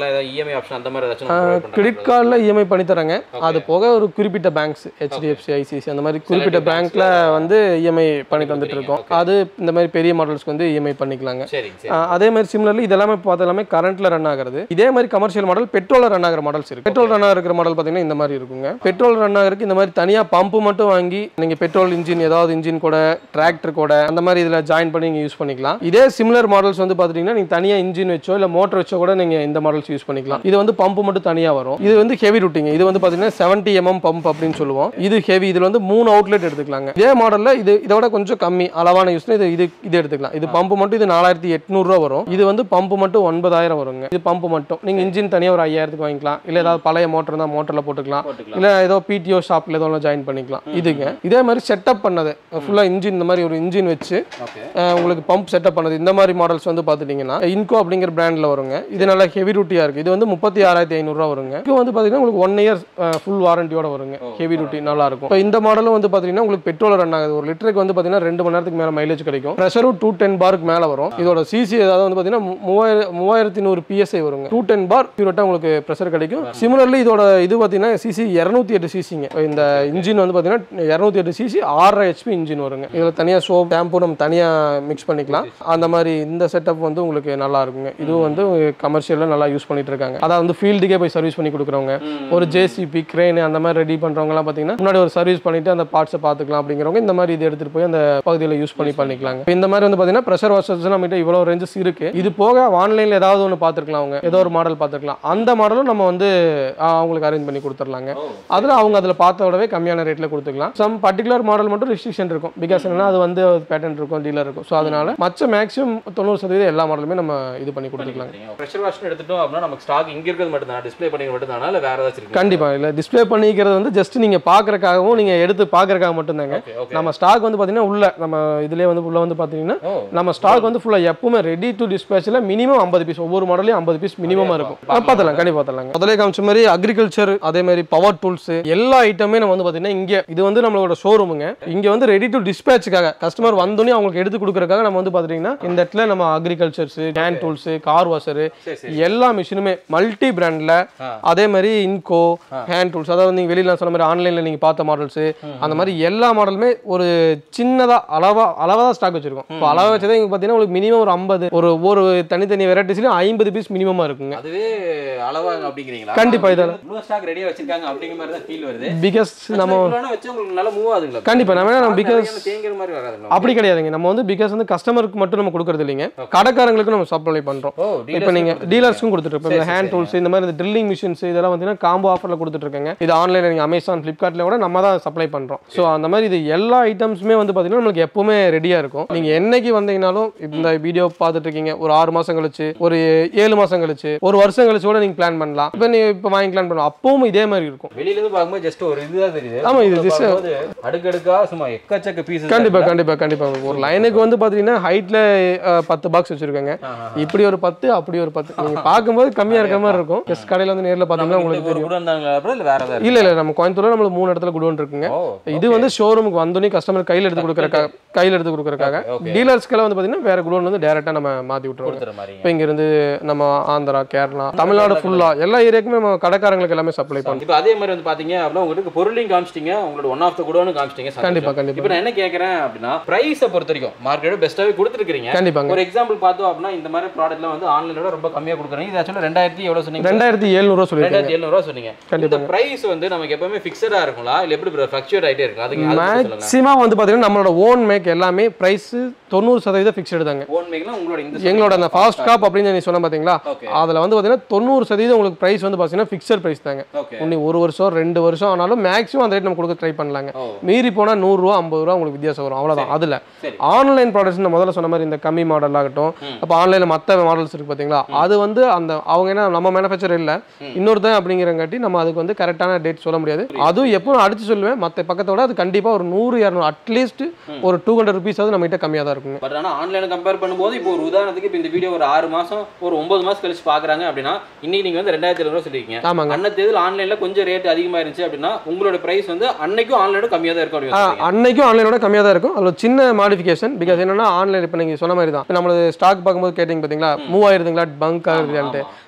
நண்பர்கள்லாம் ஏதாவது இஎம்ஐ ஆப்ஷன் அந்த மாதிரி ஏதாச்சும் provide பண்றாங்களா? கிரெடிட் கார்டில் இஎம்ஐ பண்ணி தராங்க அது போக ஒரு குறிப்பிட்ட பேங்க்ஸ் ஹெச்டிஎஃப்சி ஐசிசி அந்த மாதிரி குறிப்பிட்ட பேங்க்ல வந்து இஎம்ஐ பண்ணி தந்துட்டு இருக்கோம் அது இந்த மாதிரி பெரிய மாடல்ஸ்க்கு வந்து இஎம்ஐ பண்ணிக்கலாங்க சரிங்க சரி ஆஹ் அதே மாதிரி சிமிலர்லி இதெல்லாமே பார்த்து எல்லாமே கரண்ட்ல ரன் ஆகுறது இதே மாதிரி கமர்ஷியல் மாடல் பெட்ரோல ரன் ஆகிற மாடல்ஸ் இருக்கு பெட்ரோல் ரன் ஆகிற மாடல் பார்த்தீங்கன்னா இந்த மாதிரி இருக்குங்க பெட்ரோல் ரன் ஆகிறதுக்கு இந்த மாதிரி தனியா பம்பு மட்டும் வாங்கி நீங்க பெட்ரோல் இன்ஜின் ஏதாவது இன்ஜின் கூட டிராக்டர் கூட அந்த மாதிரி இதுல ஜாயின் பண்ணி நீங்க யூஸ் பண்ணிக்கலாம் இதே சிமிலர் மாடல்ஸ் வந்து பாத்தீங்கன்னா நீங்க தனியா இன்ஜின் வச்சோ இல்ல மோட்டர் வச்சோ கூட நீங்க இந்த மாடல்ஸ் யூஸ் பண்ணிக்கலாம் இது வந்து பம்பு மட்டும் தனியா வரும் இது வந்து ஹெவி ரூட்டிங் இது வந்து பாத்தீங்கன்னா 70 எம்எம் பம்ப் அப்படின்னு சொல்லுவோம் இது ஹெவி இதுல வந்து மூணு அவுட்லெட் எடுத்துக்கலாங்க இதே மாடல்ல இது இதோட கொஞ்சம் கம்மி அளவான யூஸ்னா இது இது இது எடுத்துக்கலாம் இது பம்பு மட்டும் இது நாலாயிரத்தி எட்நூறுரூவா வரும் இது வந்து பம்பு மட்டும் ஒன்பதாயிரம் வருங்க இது பம்பு மட்டும் நீங்க இன்ஜின் தனியா ஒரு ஐயாயிரத்துக்கு வாங்கிக்கலாம் இல்ல ஏதாவது பழைய மோட்டர் இருந்தால் மோட்டர்ல போட்டுக்கலாம் போட்டுக்கலாம் இல்ல ஏதோ பிடிஓ ஷாப்ல ஏதோ ஜாயின் பண்ணிக்கலாம் இதுங்க இதே மாதிரி செட்டப் பண்ணது ஃபுல்லா இன்ஜின் இந்த மாதிரி ஒரு இன்ஜின் வச்சு ஓகே அஹ், உங்களுக்கு பம்ப் செட்டப் பண்ணது இந்த மாதிரி மாடல்ஸ் வந்து பார்த்துட்டிங்கன்னா இன்கோ அப்படிங்கிற பிராண்டில் வருங்க இது நல்லா ஹெவி ரூட்டியாக இருக்குது இது வந்து முப்பத்தி ஆறாயிரத்தி ஐநூறுரூவா வருங்க இது வந்து பார்த்தீங்கன்னா உங்களுக்கு ஒன் இயர் ஃபுல் வாரண்டியோட வருங்க ஹெவி ரூட்டி நல்லா இருக்கும் இப்போ இந்த மாடலும் வந்து பார்த்தீங்கன்னா உங்களுக்கு பெட்ரோல் ரன் ஆகுது ஒரு லிட்டருக்கு வந்து பார்த்தீங்கன்னா ரெண்டு மணி நேரத்துக்கு மேலே மைலேஜ் கிடைக்கும் ப்ரெஷரும் டூ டென் பாருக்கு மேலே வரும் இதோட சிசி ஏதாவது வந்து பார்த்தீங்கன்னா மூ- மூவாயிரம் மூவாயிரத்தி நூறு பிஎஸ்ஐ வருங்க டூ டென் பார் பியூரட்டாக உங்களுக்கு ப்ரெஷர் கிடைக்கும் சிமிலர்லி இதோட இது பார்த்தீங்கன்னா சிசி இரநூத்தி எட்டு சிசிங்க இந்த இன்ஜின் வந்து பார்த்தீங்கன்னா இரநூத்தி எட்டு சிசி ஆறரை ஹெச்பி இன்ஜின் வருங்க இதில் தனியாக சோப் ஷாம்பு நம்ம தனியாக மிக்ஸ் பண்ணிக்கலாம் அந்த மாதிரி இந்த செட்டப் வந்து உங்களுக்கு நல்லா இருக்குங்க இதுவும் வந்து கமர்ஷியலில் நல்லா யூஸ் பண்ணிட்டு இருக்காங்க அதாவது வந்து ஃபீல்டுக்கே போய் சர்வீஸ் பண்ணி கொடுக்குறவங்க ஒரு ஜேசிபி கிரேன் அந்த மாதிரி ரெடி பண்ணுறவங்கலாம் பார்த்தீங்கன்னா முன்னாடி ஒரு சர்வீஸ் பண்ணிட்டு அந்த பார்ட்ஸை பார்த்துக்கலாம் அப்படிங்கிறவங்க இந்த மாதிரி இது எடுத்துகிட்டு போய் அந்த பகுதியில் யூஸ் பண்ணி பண்ணிக்கலாங்க இப்ப இந்த மாதிரி வந்து பார்த்தீங்கன்னா ப்ரெஷர் வாஷர்ஸ் நம்மகிட்ட இவ்வளோ ரேஞ்சஸ் இருக்கு இது போக ஆன்லைனில் ஏதாவது ஒன்று பார்த்துருக்கலாம் அவங்க ஏதோ ஒரு மாடல் பார்த்துருக்கலாம் அந்த மாடலும் நம்ம வந்து ஆ, அவங்களுக்கு அரேஞ்ச் பண்ணி கொடுத்துர்லாங்க அதில் அவங்க அதில் பார்த்த விடவே கம்மியான ரேட்டில் கொடுத்துக்கலாம் சம் பர்டிகுலர் மாடல் மட்டும் ரெஸ்ட்ரிக்ஷன் இருக்கும் பிகாஸ் என்னன்னா அது வந்து பேட்டன் இருக்கும் டீலர் இருக்கும் ஸோ அதனால மற்ற மேக்ஸிமம் தொண்ணூறு சதவீதம் எல்லா மாடலுமே நம்ம இது பண்ணி கொடுத்துக்கலாம் ப்ரெஷர் வாஷ் எடுத்துட்டோம் அப்படின்னா நமக்கு ஸ்டாக் இங்க இருக்கிறது மட்டும் தான் டிஸ்ப்ளே பண்ணி மட்டும் தானா இல்ல வேற ஏதாச்சும் இருக்கு கண்டிப்பா இல்ல டிஸ்ப்ளே பண்ணிக்கிறது வந்து ஜஸ்ட் நீங்க பாக்குறதுக்காகவும் நீங்க எடுத்து பாக்குறதுக்காக மட்டும்தாங்க ஓகே ஓகே நம்ம ஸ்டாக் வந்து பாத்தீங்கன்னா உள்ள நம்ம இதுலயே வந்து உள்ள வந்து பாத்தீங்கன்னா ஓ நம்ம ஸ்டாக் வந்து ஃபுல்லா எப்பவுமே ரெடி டு டிஸ்பேச்சில் மினிமம் ஐம்பது பீஸ் ஒவ்வொரு மாடலையும் ஐம்பது பீஸ் மினிமமா இருக்கும் பார்த்துலாம் கண்டிப்பா பார்த்துலாங்க முதலே காமிச்ச மாதிரி அக்ரிகல்ச்சர் அதே மாதிரி பவர் டூல்ஸ் எல்லா ஐட்டமே நம்ம வந்து பாத்தீங்கன்னா இங்க இது வந்து நம்மளோட ஷோரூமுங்க இங்க வந்து ரெடி டு டிஸ்பேச்சுக்காக கஸ்டமர் வந்தோடனே அவங்களுக்கு எடுத்து கொடுக்கறதுக்காக நம்ம வந்து பாத்தீங்கன்னா இந்த இடத்துல நம்ம agricultures hand tools car washer சரி சரி எல்லா மிஷினுமே மல்டி பிராண்ட்ல ஆ. அதே மாதிரி இன்கோ ஹேண்ட் டூல்ஸ் அதாவது நீங்க வெளியில நான் சொன்ன மாதிரி ஆன்லைன்ல நீங்க பார்த்த மாடல்ஸ் அந்த மாதிரி எல்லா மாடலுமே ஒரு சின்னதா அளவா அளவா தான் ஸ்டாக் வச்சிருக்கோம் இப்போ அளவா வச்சதே இங்க பாத்தீங்கன்னா உங்களுக்கு மினிமம் ஒரு ஐம்பது ஒரு ஒரு தனித்தனி வெரைட்டிஸ்லயும் ஐம்பது பீஸ் மினிமமா இருக்குங்க அதுவே அளவாங்க அப்படிங்கிறீங்களா கண்டிப்பா இதால இவ்வளவு ஸ்டாக் ரெடியா வச்சிருக்காங்க அப்படிங்கிற மாதிரி தான் ஃபீல் வருது பிகாஸ் நம்ம இவ்வளவு வச்சு உங்களுக்கு நல்லா மூவ் ஆகுதுங்களா கண்டிப்பா நம்ம நம்ம பிகாஸ் நிறைய தேங்கிற மாதிரி வராதுங்களா அப்படி கிடையாதுங்க நம்ம வந்து பிகாஸ் வந்து கஸ்டமருக்கு மட்டும் நம்ம கொடுக்கறது இல்லைங்க கடைக்காரங்களுக்கும் நம்ம சப்ளை பண்றோம் ஓ இப்போ நீங்க டீலர்ஸ்க்கும் கொடுத்துட்டு இருப்போம் இந்த ஹேண்ட் டூல்ஸ் இந்த மாதிரி இந்த ட்ரில்லிங் மிஷின்ஸ் இதெல்லாம் பார்த்தீங்கன்னா காம்போ ஆஃபர்ல கொடுத்துட்டு இருக்காங்க இது ஆன்லைன்ல நீங்க அமேசான் ஃபிளிப்கார்ட்ல கூட நம்ம தான் சப்ளை பண்றோம் ஸோ அந்த மாதிரி இது எல்லா ஐட்டம்ஸுமே வந்து பார்த்தீங்கன்னா நம்மளுக்கு எப்பவுமே ரெடியா இருக்கும் நீங்க என்னைக்கு வந்தீங்கனாலும் இந்த வீடியோ பார்த்துட்டு இருக்கீங்க ஒரு ஆறு மாசம் கழிச்சு ஒரு ஏழு மாசம் கழிச்சு ஒரு வருஷம் கழிச்சு கூட நீங்க பிளான் பண்ணலாம் இப்போ நீங்க இப்போ வாங்கிக்கலாம் பண்ணலாம் அப்பவும் இதே மாதிரி இருக்கும் வெளியில இருந்து பார்க்கும்போது ஜஸ்ட் ஒரு இதுதான் தெரியுது ஆமா, இது உள்ள just- பார்க்கும்போது அடுக்கடுக்கா சும்மா எக்கச்சக்க பீசஸ் கண்டிப்பா கண்டிப்பா கண்டிப்பா ஒரு லைனுக்கு வந்து பாத்தீங்கன்னா ஹைட்ல பத்து பாக்ஸ் வச்சிருக்காங்க இப்படி ஒரு பத்து அப்படி ஒரு பத்து நீங்க பார்க்கும்போது கம்மியா இருக்கிற மாதிரி இருக்கும் ஜஸ்ட் கடையில வந்து நேர்ல பாத்தீங்கன்னா உங்களுக்கு ஒரு கூட இருந்தாங்களா அப்புறம் இல்ல வேற ஏதாவது இல்ல இல்ல நம்ம கோயம்புத்தூர்ல நம்மளுக்கு மூணு இடத்துல குடோன் இருக்குங்க ஓ இது வந்து ஷோரூமுக்கு வந்தோடனே கஸ்டமர் கையில எடுத்து கொடுக்கறக்காக கையில எடுத்து கொடுக்கறக்காக okay. டீலர்ஸ்க்கெல்லாம் வந்து பாத்தீங்கன்னா வேற குடோன் வந்து டேரக்டா நம்ம மாத்தி விட்டுருவோம் கொடுத்துற மாதிரி இப்போ இங்க இருந்து நம்ம ஆந்திரா கேரளா தமிழ்நாடு ஃபுல்லா எல்லா ஏரியாக்குமே நம்ம கடைக்காரங்களுக்கு எல்லாமே சப்ளை பண்ணுறோம் இப்போ அதே மாதிரி வந்து பாத்தீங்க அப்படின்னா உங்களுக்கு பொருளையும் காமிச்சிட்டீங்க உங்களோட ஒன் ஆஃப் த குடோனு காமிச்சிட்டீங்க கண்டிப்பா கண்டிப்பா இப்போ நான் என்ன கேட்கறேன் அப்படின்னா பிரைஸை பொறுத்த வரைக்கும் மார்க்கெட்டோட பெஸ்ட்டாவே கொடுத்துருக்கீங்க கண்டிப்பாங்க ஒரு எக்ஸாம்பிள் பார்த்தோம் அப்படின்னா இந்த மாதிரி ப்ராடக்ட்லாம் வந்து ஆன்லைனோட ரொம்ப கம்மியா கொடுக்குறீங்க இது ஆக்சுவலாக ரெண்டாயிரத்தி எவ்வளவு சொன்னீங்க ரெண்டாயிரத்தி எழுநூறுவா சொல்லியிருக்கேன் ரெண்டாயிரத்தி எழுநூறுவா சொன்னீங்க இந்த கண்டிப்பா பிரைஸ் வந்து நமக்கு எப்பவுமே ஃபிக்ஸடா இருக்குங்களா இல்ல எப்படி ஃபிளக்சுவேட் ஆயிட்டே இருக்கும் அதுக்கு அது பத்தி சொல்லுங்க மேக்ஸிமம் வந்து பாத்தீங்கன்னா நம்மளோட ஓன் மேக் எல்லாமே பிரைஸ் தொண்ணூறு சதவீதம் ஃபிக்ஸ்டு தாங்க ஓன் மேக்லாம் உங்களோட இந்த எங்களோட அந்த ஃபாஸ்ட் காப் அப்படின்னு நீ சொன்ன பாத்தீங்களா ஓகே அதுல வந்து பாத்தீங்கன்னா தொண்ணூறு சதவீதம் உங்களுக்கு பிரைஸ் வந்து பாத்தீங்கன்னா ஃபிக்ஸட் பிரைஸ் தாங்க ஓகே இன்னும் ஒரு வருஷம் ரெண்டு வருஷம் ஆனாலும் மேக்ஸிமம் அந்த ரேட் நம்ம கொடுக்க ட்ரை பண்ணலாங்க ஓ மீறி போனா நூறு ரூபா ஐம்பது ரூபா உங்களுக்கு வித்தியாசம் வரும் அவ்வளவுதான் அதுல சரி ஆன்லைன் ப்ராடக்ட்ஸ் நான் முதல்ல சொன்ன மாதிரி இந்த கம்மி மாடல் ஆகட்டும் ம். அப்போ ஆன்லைன்ல மத்த மாடல்ஸ் இருக்கு பாத்தீங்களா அது வந்து அந்த அவங்க என்ன நம்ம மேனுஃபேக்சர் இல்ல ம். இன்னொருத்தன் அப்படிங்கிறங்காட்டி நம்ம அதுக்கு வந்து கரெக்டான டேட் சொல்ல முடியாது அதுவும் எப்போ நான் அடிச்சு சொல்லுவேன் மத்த பக்கத்தோட அது கண்டிப்பா ஒரு நூறு இரநூறு அட்லீஸ்ட் ஒரு டூ ஹண்ட்ரட் ருபீஸ் ஆகுது நம்ம கிட்ட கம்மியா தான் இருக்குங்க பட் ஆனா ஆன்லைன் கம்பேர் பண்ணும்போது இப்போ ஒரு உதாரணத்துக்கு இப்போ இந்த வீடியோ ஒரு ஆறு மாசம் ஒரு ஒன்பது மாசம் கழிச்சு பாக்குறாங்க அப்படின்னா இன்னைக்கு நீங்க வந்து ரெண்டாயிரத்தி எழுநூறு சொல்லிருக்கீங்க ஆமாங்க அன்ன தேதியில் ஆன்லைன்ல கொஞ்சம் ரேட் அதிகமா இருந்துச்சு அப்படின்னா உங்களோட பிரைஸ் வந்து அன்னைக்கும் ஆன்லைனோட கம்மியா தான் இருக்கும் அப்படின்னு ஆ, சொல்றீங்க. அன்னைக்கும் ஆன்லைனோட கம்மியாக தான் இருக்கும் அதில் ஒரு சின்ன மாடிஃபிகேஷன் பிகாஸ் என்னன்னா ஆன்லைன் இப்போ நீங்கள் சொன்ன மாதிரி தான் இப்போ நம்மளது ஸ்டாக் பார்க்கும்போது கேட்டிங்க பார்த்தீங்களா மூவ் ஆயிருதுங்களா பங்க் ஆகுதுன்ட்டு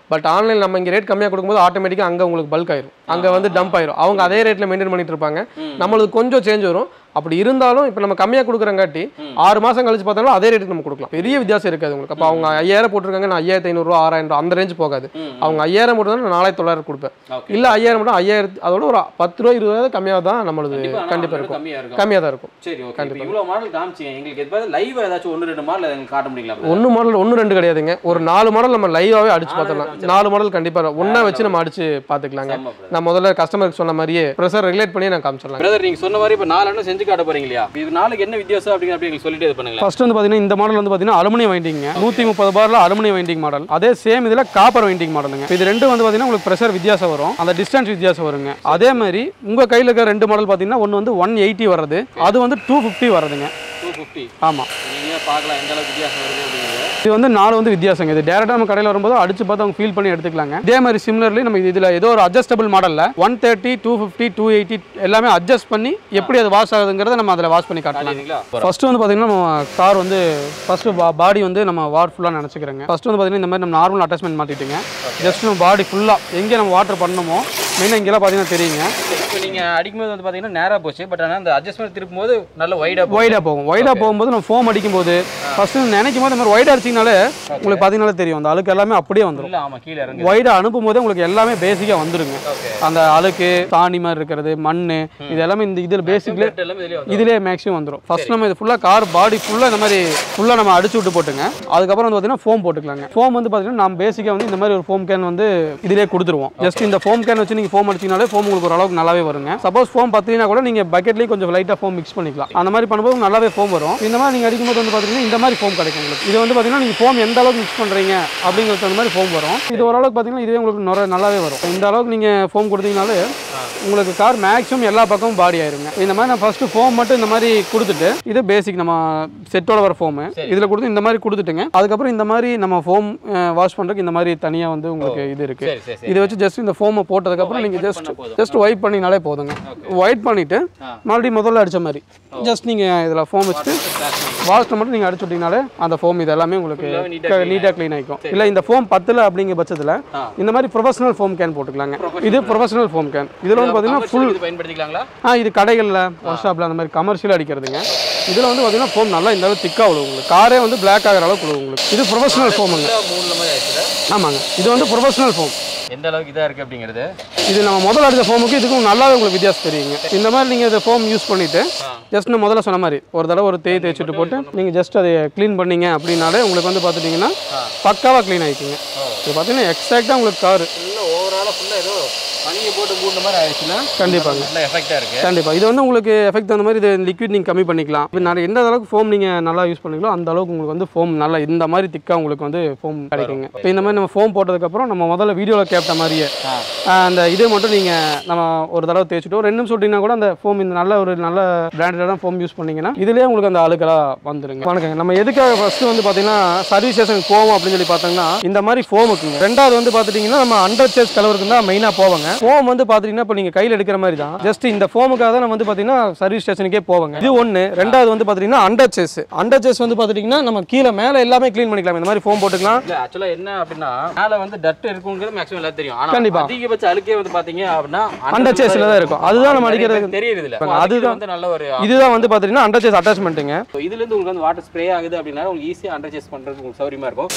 பட் ஆன்லைன் நம்ம இங்கே ரேட் கம்மியாக கொடுக்கும்போது ஆட்டோமேட்டிக்காக அங்கே உங்களுக்கு பல்க் ஆயிரும் அங்கே வந்து டம்ப் ஆயிரும் அவங்க அதே ரேட்டில் மெயின்டைன் பண்ணிட்டு இருப்பாங்க நம்மளுக்கு கொஞ்சம் சேஞ்ச் வரும் அப்படி இருந்தாலும் இப்போ நம்ம கம்மியாக கொடுக்குறங்காட்டி ஆறு மாதம் கழிச்சு பார்த்தாலும் அதே ரேட்டுக்கு நம்ம கொடுக்கலாம் பெரிய வித்தியாசம் இருக்காது உங்களுக்கு அப்போ அவங்க ஐயாயிரம் போட்டிருக்காங்க நான் ஐயாயிரத்தி ஐநூறுரூவா ஆறாயிரம் ரூபா அந்த ரேஞ்ச் போகாது அவங்க ஐயாயிரம் போட்டு நான் நாலாயிரத்தி தொள்ளாயிரம் கொடுப்பேன் Okay. இல்லை ஐயாயிரம் மட்டும் ஐயாயிரத்தி அதோட ஒரு பத்து ரூபா இருபது ரூபா கம்மியாக தான் நம்மளுது கண்டிப்பா ஆனா கண்டிப்பாக அது இருக்கும் கம்மியா இருக்கும் கம்மியாக தான் இருக்கும் சரி ஓகே இப்போ இவ்வளோ மாடல் காமிச்சிங்க எங்களுக்கு எதாவது லைவ் ஏதாச்சும் ஒன்று ரெண்டு மாடல் எங்களுக்கு காட்ட முடியல ஒன்று மாடல் ஒன்று ரெண்டு கிடையாதுங்க ஒரு நாலு மாடல் நம்ம லைவாகவே அடிச்சு பார்த்துடலாம் நாலு மாடல் கண்டிப்பாக ஒன்றா வச்சு நம்ம அடிச்சு பார்த்துக்கலாங்க ஆமா brother. நான் முதல்ல கஸ்டமருக்கு சொன்ன மாதிரியே ப்ரெஷர் ரெகுலேட் பண்ணி நான் காமிச்சிடலாம் பிரதர் நீங்க சொன்ன மாதிரி இப்போ நாலு எண்ணம் செஞ்சு காட்ட போறீங்க இல்லையா இது நாளுக்கு என்ன வித்தியாசம் அப்படிங்கிற அப்படி எங்களுக்கு சொல்லிட்டு இது பண்ணுங்களேன் ஃபர்ஸ்ட் வந்து பார்த்தீங்கன்னா இந்த மாடல் வந்து பார்த்தீங்கன்னா அலுமினியம் வைண்டிங்க நூற்றி முப்பது பாரில் அலுமினியம் வைண்டிங் மாடல் அதே சேம் இதில் காப்பர் வைண்டிங் மாடலுங்க இது ரெண்டும் வந்து பார்த்தீங்கன்னா உங்களுக்கு ப்ரெஷர் வித்தியாசம் வரும் அந்த டிஸ்டன்ஸ் வித்தியாசம் வருங்க அதே மாதிரி உங்கள் கையில் இருக்கிற ரெண்டு மாடல் பார்த்தீங்கன்னா ஒன்று வந்து ஒன் எயிட்டி வர்றது அது வந்து டூ ஃபிஃப்டி வருதுங்க டூ ஃபிஃப்டி ஆமாம் நீங்க பார்க்கலாம் எந்த அளவுக்கு வித்தியாசம் வருது அப்படிங்கிறது இது வந்து நாலு வந்து வித்தியாசங்க இது டேரெக்டாக நம்ம கடையில் வரும்போது அடிச்சு பார்த்து அவங்க ஃபீல் பண்ணி எடுத்துக்கலாங்க இதே மாதிரி சிமிலர்லி நம்ம இதில் ஏதோ ஒரு அட்ஜஸ்டபிள் மாடலில் one thirty two fifty two eighty எல்லாமே அட்ஜஸ்ட் பண்ணி எப்படி அது வாஷ் ஆகுதுங்கிறத நம்ம அதில் வாஷ் பண்ணி காட்டலாம் சரிங்களா ஃபர்ஸ்ட் வந்து பார்த்தீங்கன்னா நம்ம கார் வந்து ஃபர்ஸ்ட் பாடி வந்து நம்ம வாட் ஃபுல்லாக நினச்சிக்கிறோங்க ஃபர்ஸ்ட் வந்து பார்த்தீங்கன்னா இந்த மாதிரி நம்ம நார்மல் அட்டாச்மெண்ட் மாட்டிட்டுங்க ஜஸ்ட் நம்ம பாடி ஃபுல்லாக எங்கே நம்ம வாட்டர் பண்ணணுமோ மெயினாக இங்கெல்லாம் பார்த்தீங்கன்னா தெரியுங்க இப்போ நீங்க அடிக்கும்போது வந்து பாத்தீங்கன்னா நேரா போச்சு பட் ஆனா அந்த அட்ஜஸ்ட்மெண்ட் திருப்பும்போது நல்ல வைடா ஒய்டாக போகும் ஒய்டாக போகும்போது நம்ம ஃபோம் அடிக்கும்போது ஃபர்ஸ்ட் நினைக்கும் போது இந்த மாதிரி ஒய்டாக அடிச்சிங்கனாலே உங்களுக்கு பார்த்தீங்கனாலே தெரியும் அந்த அழுக்கு எல்லாமே அப்படியே வந்துடும் இல்ல ஆமா கீழே இறங்கு ஒய்டாக அனுப்பும் போதே உங்களுக்கு எல்லாமே பேசிக்காக வந்துருங்க ஓகே அந்த அழுக்கு சாணி மாதிரி இருக்கிறது மண் இது எல்லாமே இந்த இதில் பேசிக்லேயே எல்லாமே இதுலயே வந்து இதுலேயே மேக்ஸிமம் வந்துடும் ஃபர்ஸ்ட் நம்ம இது ஃபுல்லாக கார் பாடி ஃபுல்லாக இந்த மாதிரி ஃபுல்லாக நம்ம அடிச்சு விட்டு போட்டுங்க அதுக்கப்புறம் வந்து பார்த்தீங்கன்னா ஃபோம் போட்டுக்கலாங்க ஃபோம் வந்து பார்த்தீங்கன்னா நம்ம பேசிக்காக வந்து இந்த மாதிரி ஒரு ஃபோம் கேன் வந்து இதிலே கொடுத்துருவோம் ஜஸ்ட் இந்த ஃபோம் கேன் வச்சு நீங்கள் ஃபோம் அடிச்சிங்கனாலே ஃபோம் உங்களுக்கு ஓரளவுக்கு நல்லாவே வருங்க சப்போஸ் ஃபோம் பத்தலைனா கூட நீங்கள் பக்கெட்லேயே கொஞ்சம் லைட்டாக ஃபோம் மிக்ஸ் பண்ணிக்கலாம் அந்த மாதிரி பண்ணும்போது நல்லாவே ஃபோம் வரும் இந்த மாதிரி நீங்கள் அடிக்கும்போது வந்து பார்த்தீங்கன்னா இந்த மாதிரி ஃபோம் கிடைக்கும் உங்களுக்கு இது வந்து பார்த்தீங்கன்னா நீங்கள் ஃபோம் எந்த அளவுக்கு மிக்ஸ் பண்ணுறீங்க அப்படிங்கிறது அந்த மாதிரி ஃபோம் வரும் இது ஓரளவுக்கு பார்த்தீங்கன்னா இதுவே உங்களுக்கு நுர நல்லாவே வரும் இந்த அளவுக்கு நீங்கள் ஃபோம் கொடுத்தீங்கனாலே உங்களுக்கு கார் மேக்ஸிமம் எல்லா பக்கமும் பாடி ஆயிருங்க இந்த மாதிரி நான் ஃபர்ஸ்ட் ஃபோம் மட்டும் இந்த மாதிரி கொடுத்துட்டு இது பேசிக் நம்ம செட்டோட வர ஃபோமு இதில் கொடுத்து இந்த மாதிரி கொடுத்துட்டுங்க அதுக்கப்புறம் இந்த மாதிரி நம்ம ஃபோம் வாஷ் பண்ணுறதுக்கு இந்த மாதிரி தனியாக வந்து உங்களுக்கு இது இருக்கு சரி சரி சரி இதை வச்சு ஜஸ்ட் இந்த ஃபோமை போட்டதுக்கப்புறம் நீங்கள் ஜஸ்ட் பண்ணா போதும். ஜஸ்ட் ஒயிட் பண்ணினாலே போதுங்க ஒயிட் பண்ணிவிட்டு மறுபடியும் முதல்ல அடிச்ச மாதிரி ஜஸ்ட் நீங்கள் இதில் ஃபோம் வச்சுட்டு வாஷில் மட்டும் நீங்கள் அடிச்சு விட்டீங்கனாலே அந்த ஃபோம் இது எல்லாமே உங்களுக்கு Full-ஆவே neat ஆ நீட்டாக க்ளீன் ஆகிக்கும் இல்லை இந்த ஃபோம் பத்தில் அப்படிங்கிற பட்சத்தில் ஆ. இந்த மாதிரி ப்ரொஃபஷனல் ஃபோம் கேன் போட்டுக்கலாங்க இது ப்ரொஃபஷனல் ஃபோம் கேன் இதில் வந்து பார்த்தீங்கன்னா ஃபுல் இது பயன்படுத்திக்கலாங்களா ஆ இது கடைகளில் ஒர்க் ஷாப்பில் அந்த மாதிரி கமர்ஷியல் அடிக்கிறதுங்க இதில் வந்து பார்த்தீங்கன்னா ஃபோம் நல்லா இந்த அளவுக்கு திக்காக விழுவும் உங்களுக்கு காரே வந்து பிளாக் ஆகிற அளவுக்கு விழுவும் உங்களுக்கு இது ப்ரொஃபஷனல் ஃபோமுங்க இல்ல மூணுல மாதிரி ஆயிடுச்சுல ஆமாங்க இது வந்து ப்ரொஃபஷனல் ஃபோம் எந்த அளவுக்கு இதா இருக்கு அப்படிங்கிறது இது நம்ம முதல்ல அடித்த ஃபோமுக்கு இதுக்கும் நல்லாவே உங்களுக்கு வித்தியாசம் தெரியுங்க இந்த மாதிரி நீங்கள் இந்த ஃபோம் யூஸ் பண்ணிவிட்டு ஜஸ்ட் நான் முதல்ல சொன்ன மாதிரி ஒரு தடவை ஒரு தேய் தேய்ச்சிட்டு போட்டு நீங்கள் ஜஸ்ட் அதை க்ளீன் பண்ணீங்க அப்படின்னாலே உங்களுக்கு வந்து பார்த்துட்டிங்கன்னா பக்காவாக க்ளீன் ஆகிக்குங்க இது பார்த்தீங்கன்னா எக்ஸாக்டாக உங்களுக்கு கார் ஃபுல்லா ஓவராலா ஃபுல்லா ஏதோ பனியை போட்டு மூடின மாதிரி ஆயிடுச்சுல கண்டிப்பாங்க நல்ல எஃபெக்டா இருக்கு கண்டிப்பாக இது வந்து உங்களுக்கு எஃபெக்ட் அந்த மாதிரி இது லிக்விட் நீங்கள் கம்மி பண்ணிக்கலாம் இப்போ நிறைய எந்த அளவுக்கு ஃபோம் நீங்கள் நல்லா யூஸ் பண்ணிக்கலாம் அந்த அளவுக்கு உங்களுக்கு வந்து ஃபோம் நல்லா இந்த மாதிரி திக்காக உங்களுக்கு வந்து ஃபோம் கிடைக்குங்க இப்போ இந்த மாதிரி நம்ம ஃபோம் போட்டதுக்கப்புறம் நம்ம முதல்ல வீடியோவில் கேட்ட மாதிரியே ஆ. ஆஹ் அந்த இது மட்டும் நீங்கள் நம்ம ஒரு தடவை தேய்ச்சிட்டு ஒரு ரெண்டு நிமிஷம் விட்டிங்கன்னா கூட அந்த ஃபோம் இந்த நல்ல ஒரு நல்ல பிராண்டடான ஃபோம் யூஸ் பண்ணீங்கன்னா இதுலேயே உங்களுக்கு அந்த அழுக்கெல்லாம் வந்துருங்க வணக்கங்க நம்ம எதுக்காக ஃபஸ்ட்டு வந்து பார்த்தீங்கன்னா சர்வீஸ் ஸ்டேஷன் போவோம் அப்படின்னு சொல்லி பார்த்தோம்னா இந்த மாதிரி ஃபோம் இருக்குங்க ரெண்டாவது வந்து பார்த்துட்டிங்கன்னா நம்ம அண்டர் சேஸ் கலவருக்கு தான் மெயினாக போவாங்க ஃபோம் வந்து பார்த்துட்டிங்கன்னா இப்போ நீங்கள் கையில் எடுக்கிற மாதிரி தான் ஜஸ்ட் இந்த ஃபோமுக்காக தான் நம்ம வந்து பார்த்தீங்கன்னா சர்வீஸ் ஸ்டேஷனுக்கே போவாங்க இது ஒன்று ரெண்டாவது வந்து பார்த்துட்டிங்கன்னா அண்டர் சேஸ் அண்டர் சேஸ் வந்து பார்த்துட்டிங்கன்னா நம்ம கீழே மேலே எல்லாமே க்ளீன் பண்ணிக்கலாம் இந்த மாதிரி ஃபோம் போட்டுக்கலாம் இல்ல ஆக்சுவலா என்ன அப்படின்னா மேல வந்து டட் இருக்குங்கிறது மேக்ஸிமம் எல்லாம் தெரியும் ஆனா கண்டிப்பா. அதிகபட்ச அழுக்கே வந்து பாத்தீங்க அப்படின்னா அண்டர் சேஸில் தான் இருக்கும் அதுதான் நம்ம அடிக்கிறது தெரியுது இல்ல அதுதான். அதுதான் வந்து நல்ல ஒரு இதுதான் வந்து பார்த்தீங்கன்னா அண்டர் சேஸ் அட்டாச்மெண்ட்டுங்க So, இதுல இருந்து உங்களுக்கு வந்து வாட்டர் ஸ்ப்ரே ஆகுது அப்படின்னா உங்களுக்கு ஈஸியா அண்டர் சேஸ் பண்றதுக்கு உங்களுக்கு சௌரியமா இருக்கும்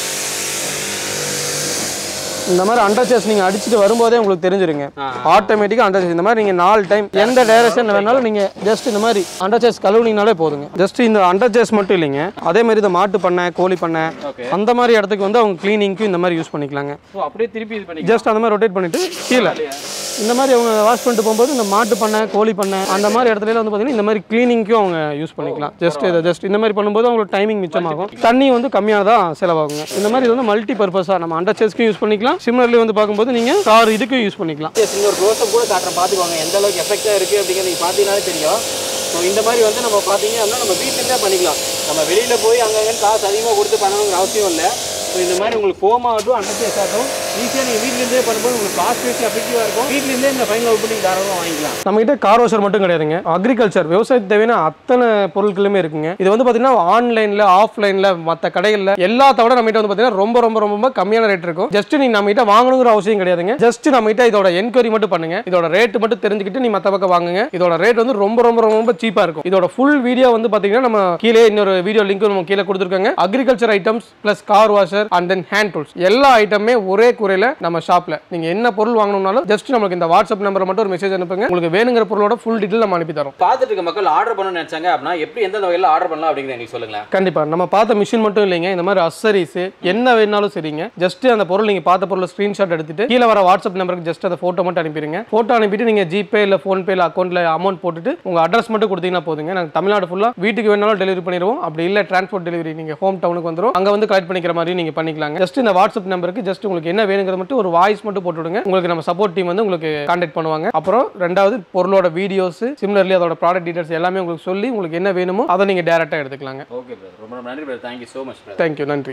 இந்த மாதிரி அண்டர் சேஸ் நீங்கள் அடிச்சுட்டு வரும்போதே உங்களுக்கு தெரிஞ்சிருங்க ஆ. ஆட்டோமேட்டிக்காக அண்டர் சேஸ் இந்த மாதிரி நீங்கள் நாலு டைம் எந்த டைரக்ஷன் வேணாலும் நீங்கள் ஜஸ்ட் இந்த மாதிரி அண்டர் சேஸ் கழுவுனீங்கனாலே போதுங்க ஜஸ்ட் இந்த அண்டர் சேஸ் மட்டும் இல்லைங்க அதே மாதிரி இந்த மாட்டு பண்ணை கோழி பண்ணை ஓகே அந்த மாதிரி இடத்துக்கு வந்து அவங்க க்ளீனிங்க்கும் இந்த மாதிரி யூஸ் பண்ணிக்கலாங்க ஸோ அப்படியே திருப்பி இது பண்ணி ஜஸ்ட் அந்த மாதிரி ரொட்டேட் பண்ணிட்டு கீழே இந்த மாதிரி அவங்க வாஷ் பண்ணிட்டு போகும்போது இந்த மாட்டு பண்ணை கோழி பண்ணை அந்த மாதிரி இடத்துல வந்து பார்த்தீங்கன்னா இந்த மாதிரி க்ளீனிங்க்கும் அவங்க யூஸ் பண்ணிக்கலாம் ஜஸ்ட் இதை ஜஸ்ட் இந்த மாதிரி பண்ணும்போது அவங்களுக்கு டைமிங் மிச்சமாகும் தண்ணி வந்து கம்மியாக தான் செலவாகுங்க இந்த மாதிரி இது வந்து மல்டி பர்பஸாக நம்ம அண்டர் சேஸ்க்கும் யூஸ் பண்ணிக்கலாம் சிமிலர்லி வந்து பார்க்கும்போது நீங்கள் கார் இதுக்கும் யூஸ் பண்ணிக்கலாம் இன்னொரு க்ளோஸ்அப் கூட காட்டுறேன் பார்த்துக்கோங்க எந்த அளவுக்கு எஃபெக்டாக இருக்குது அப்படிங்கிறது நீங்கள் பார்த்தீங்கன்னாலே தெரியும் ஸோ இந்த மாதிரி வந்து நம்ம பார்த்தீங்க அப்படின்னா நம்ம வீட்டிலே பண்ணிக்கலாம் நம்ம வெளியில் போய் அங்கங்கே காசு அதிகமாக கொடுத்து பண்ணணுங்கிற அவசியம் இல்லை ஸோ இந்த மாதிரி உங்களுக்கு ஃபோம் ஆகட்டும் அண்டர்சேஸ் ஆகட்டும் ஈஸியாக நீங்கள் வீட்லேருந்தே பண்ணும்போது உங்களுக்கு காஸ்ட் வைஸ் எஃபெக்டிவாக இருக்கும் வீட்லேருந்தே இந்த ஃபைனல் அவுட் பண்ணி தாராளமாக வாங்கிக்கலாம் நம்ம கிட்ட கார் வாஷர் மட்டும் கிடையாதுங்க அக்ரிகல்ச்சர் விவசாயத்துக்கு தேவையான அத்தனை பொருட்களுமே இருக்குங்க இது வந்து பார்த்தீங்கன்னா ஆன்லைனில் ஆஃப்லைனில் மற்ற கடைகளில் எல்லாத்த விட நம்ம கிட்ட வந்து பார்த்தீங்கன்னா ரொம்ப ரொம்ப ரொம்ப ரொம்ப கம்மியான ரேட் இருக்கும் ஜஸ்ட் நீ நம்ம கிட்ட வாங்கணுங்கிற அவசியம் கிடையாதுங்க ஜஸ்ட் நம்ம கிட்ட இதோட என்கொயரி மட்டும் பண்ணுங்க இதோட ரேட் மட்டும் தெரிஞ்சுக்கிட்டு நீ மற்ற பக்கம் வாங்குங்க இதோட ரேட் வந்து ரொம்ப ரொம்ப ரொம்ப ரொம்ப சீப்பாக இருக்கும் இதோட ஃபுல் வீடியோ வந்து பார்த்தீங்கன்னா நம்ம கீழே இன்னொரு வீடியோ லிங்க் நம்ம கீழே கொடுத்துருக்காங்க agriculture items plus car washer and then hand tools எல்லா ஐட்டமே ஒரே குறையில நம்ம ஷாப்ல நீங்க என்ன பொருள் வாங்கணும்னாலும் ஜஸ்ட் நமக்கு இந்த வாட்ஸ்அப் நம்பரை மட்டும் ஒரு மெசேஜ் அனுப்புங்க உங்களுக்கு வேணுங்கிற பொருளோட ஃபுல் டீட்டெயில் நம்ம அனுப்பி தரோம் பார்த்துட்டு இருக்க மக்கள் ஆர்டர் பண்ணணும்னு நினைச்சாங்க அப்படின்னா எப்படி எந்தெந்த வகையில் ஆர்டர் பண்ணலாம் அப்படிங்கிறத எங்களுக்கு சொல்லுங்களேன் கண்டிப்பா நம்ம பார்த்த மிஷின் மட்டும் இல்லைங்க இந்த மாதிரி அசரிஸ் என்ன வேணாலும் சரிங்க ஜஸ்ட் அந்த பொருள் நீங்க பார்த்த பொருளை ஸ்கிரீன்ஷாட் எடுத்துட்டு கீழே வர வாட்ஸ்அப் நம்பருக்கு ஜஸ்ட் அந்த போட்டோ மட்டும் அனுப்பிடுங்க போட்டோ அனுப்பிட்டு நீங்க ஜிபே இல்ல ஃபோன்பே இல்ல அக்கௌண்ட்ல அமௌண்ட் போட்டுட்டு உங்க அட்ரஸ் மட்டும் கொடுத்தீங்கன்னா போதுங்க நாங்க தமிழ்நாடு ஃபுல்லா வீட்டுக்கு வேணாலும் டெலிவரி பண்ணிடுவோம் அப்படி இல்ல டிரான்ஸ்போர்ட் டெலிவரி நீங்க ஹோம் டவுனுக்கு வந்துரும் அங்க வந்து கலெக்ட் பண்ணிக்கிற மாதிரி நீங்க பண்ணிக்கலாங்க ஜஸ்ட் இந்த வாட்ஸ்அப் நம்பருக்கு ஜஸ்ட் உங்களுக்கு என்ன வேணுங்கிறது மட்டும் ஒரு வாய்ஸ் மட்டும் போட்டு விடுங்க உங்களுக்கு நம்ம சப்போர்ட் டீம் வந்து உங்களுக்கு கான்டாக்ட் பண்ணுவாங்க அப்புறம் ரெண்டாவது பொருளோட வீடியோஸ் சிமிலர்லி அதோட ப்ராடக்ட் டீடைல்ஸ் எல்லாமே உங்களுக்கு சொல்லி உங்களுக்கு என்ன வேணுமோ அதை நீங்க டேரக்டா எடுத்துக்கலாங்க ஓகே பிரதர் ரொம்ப ரொம்ப நன்றி brother thank you so much brother thank you நன்றி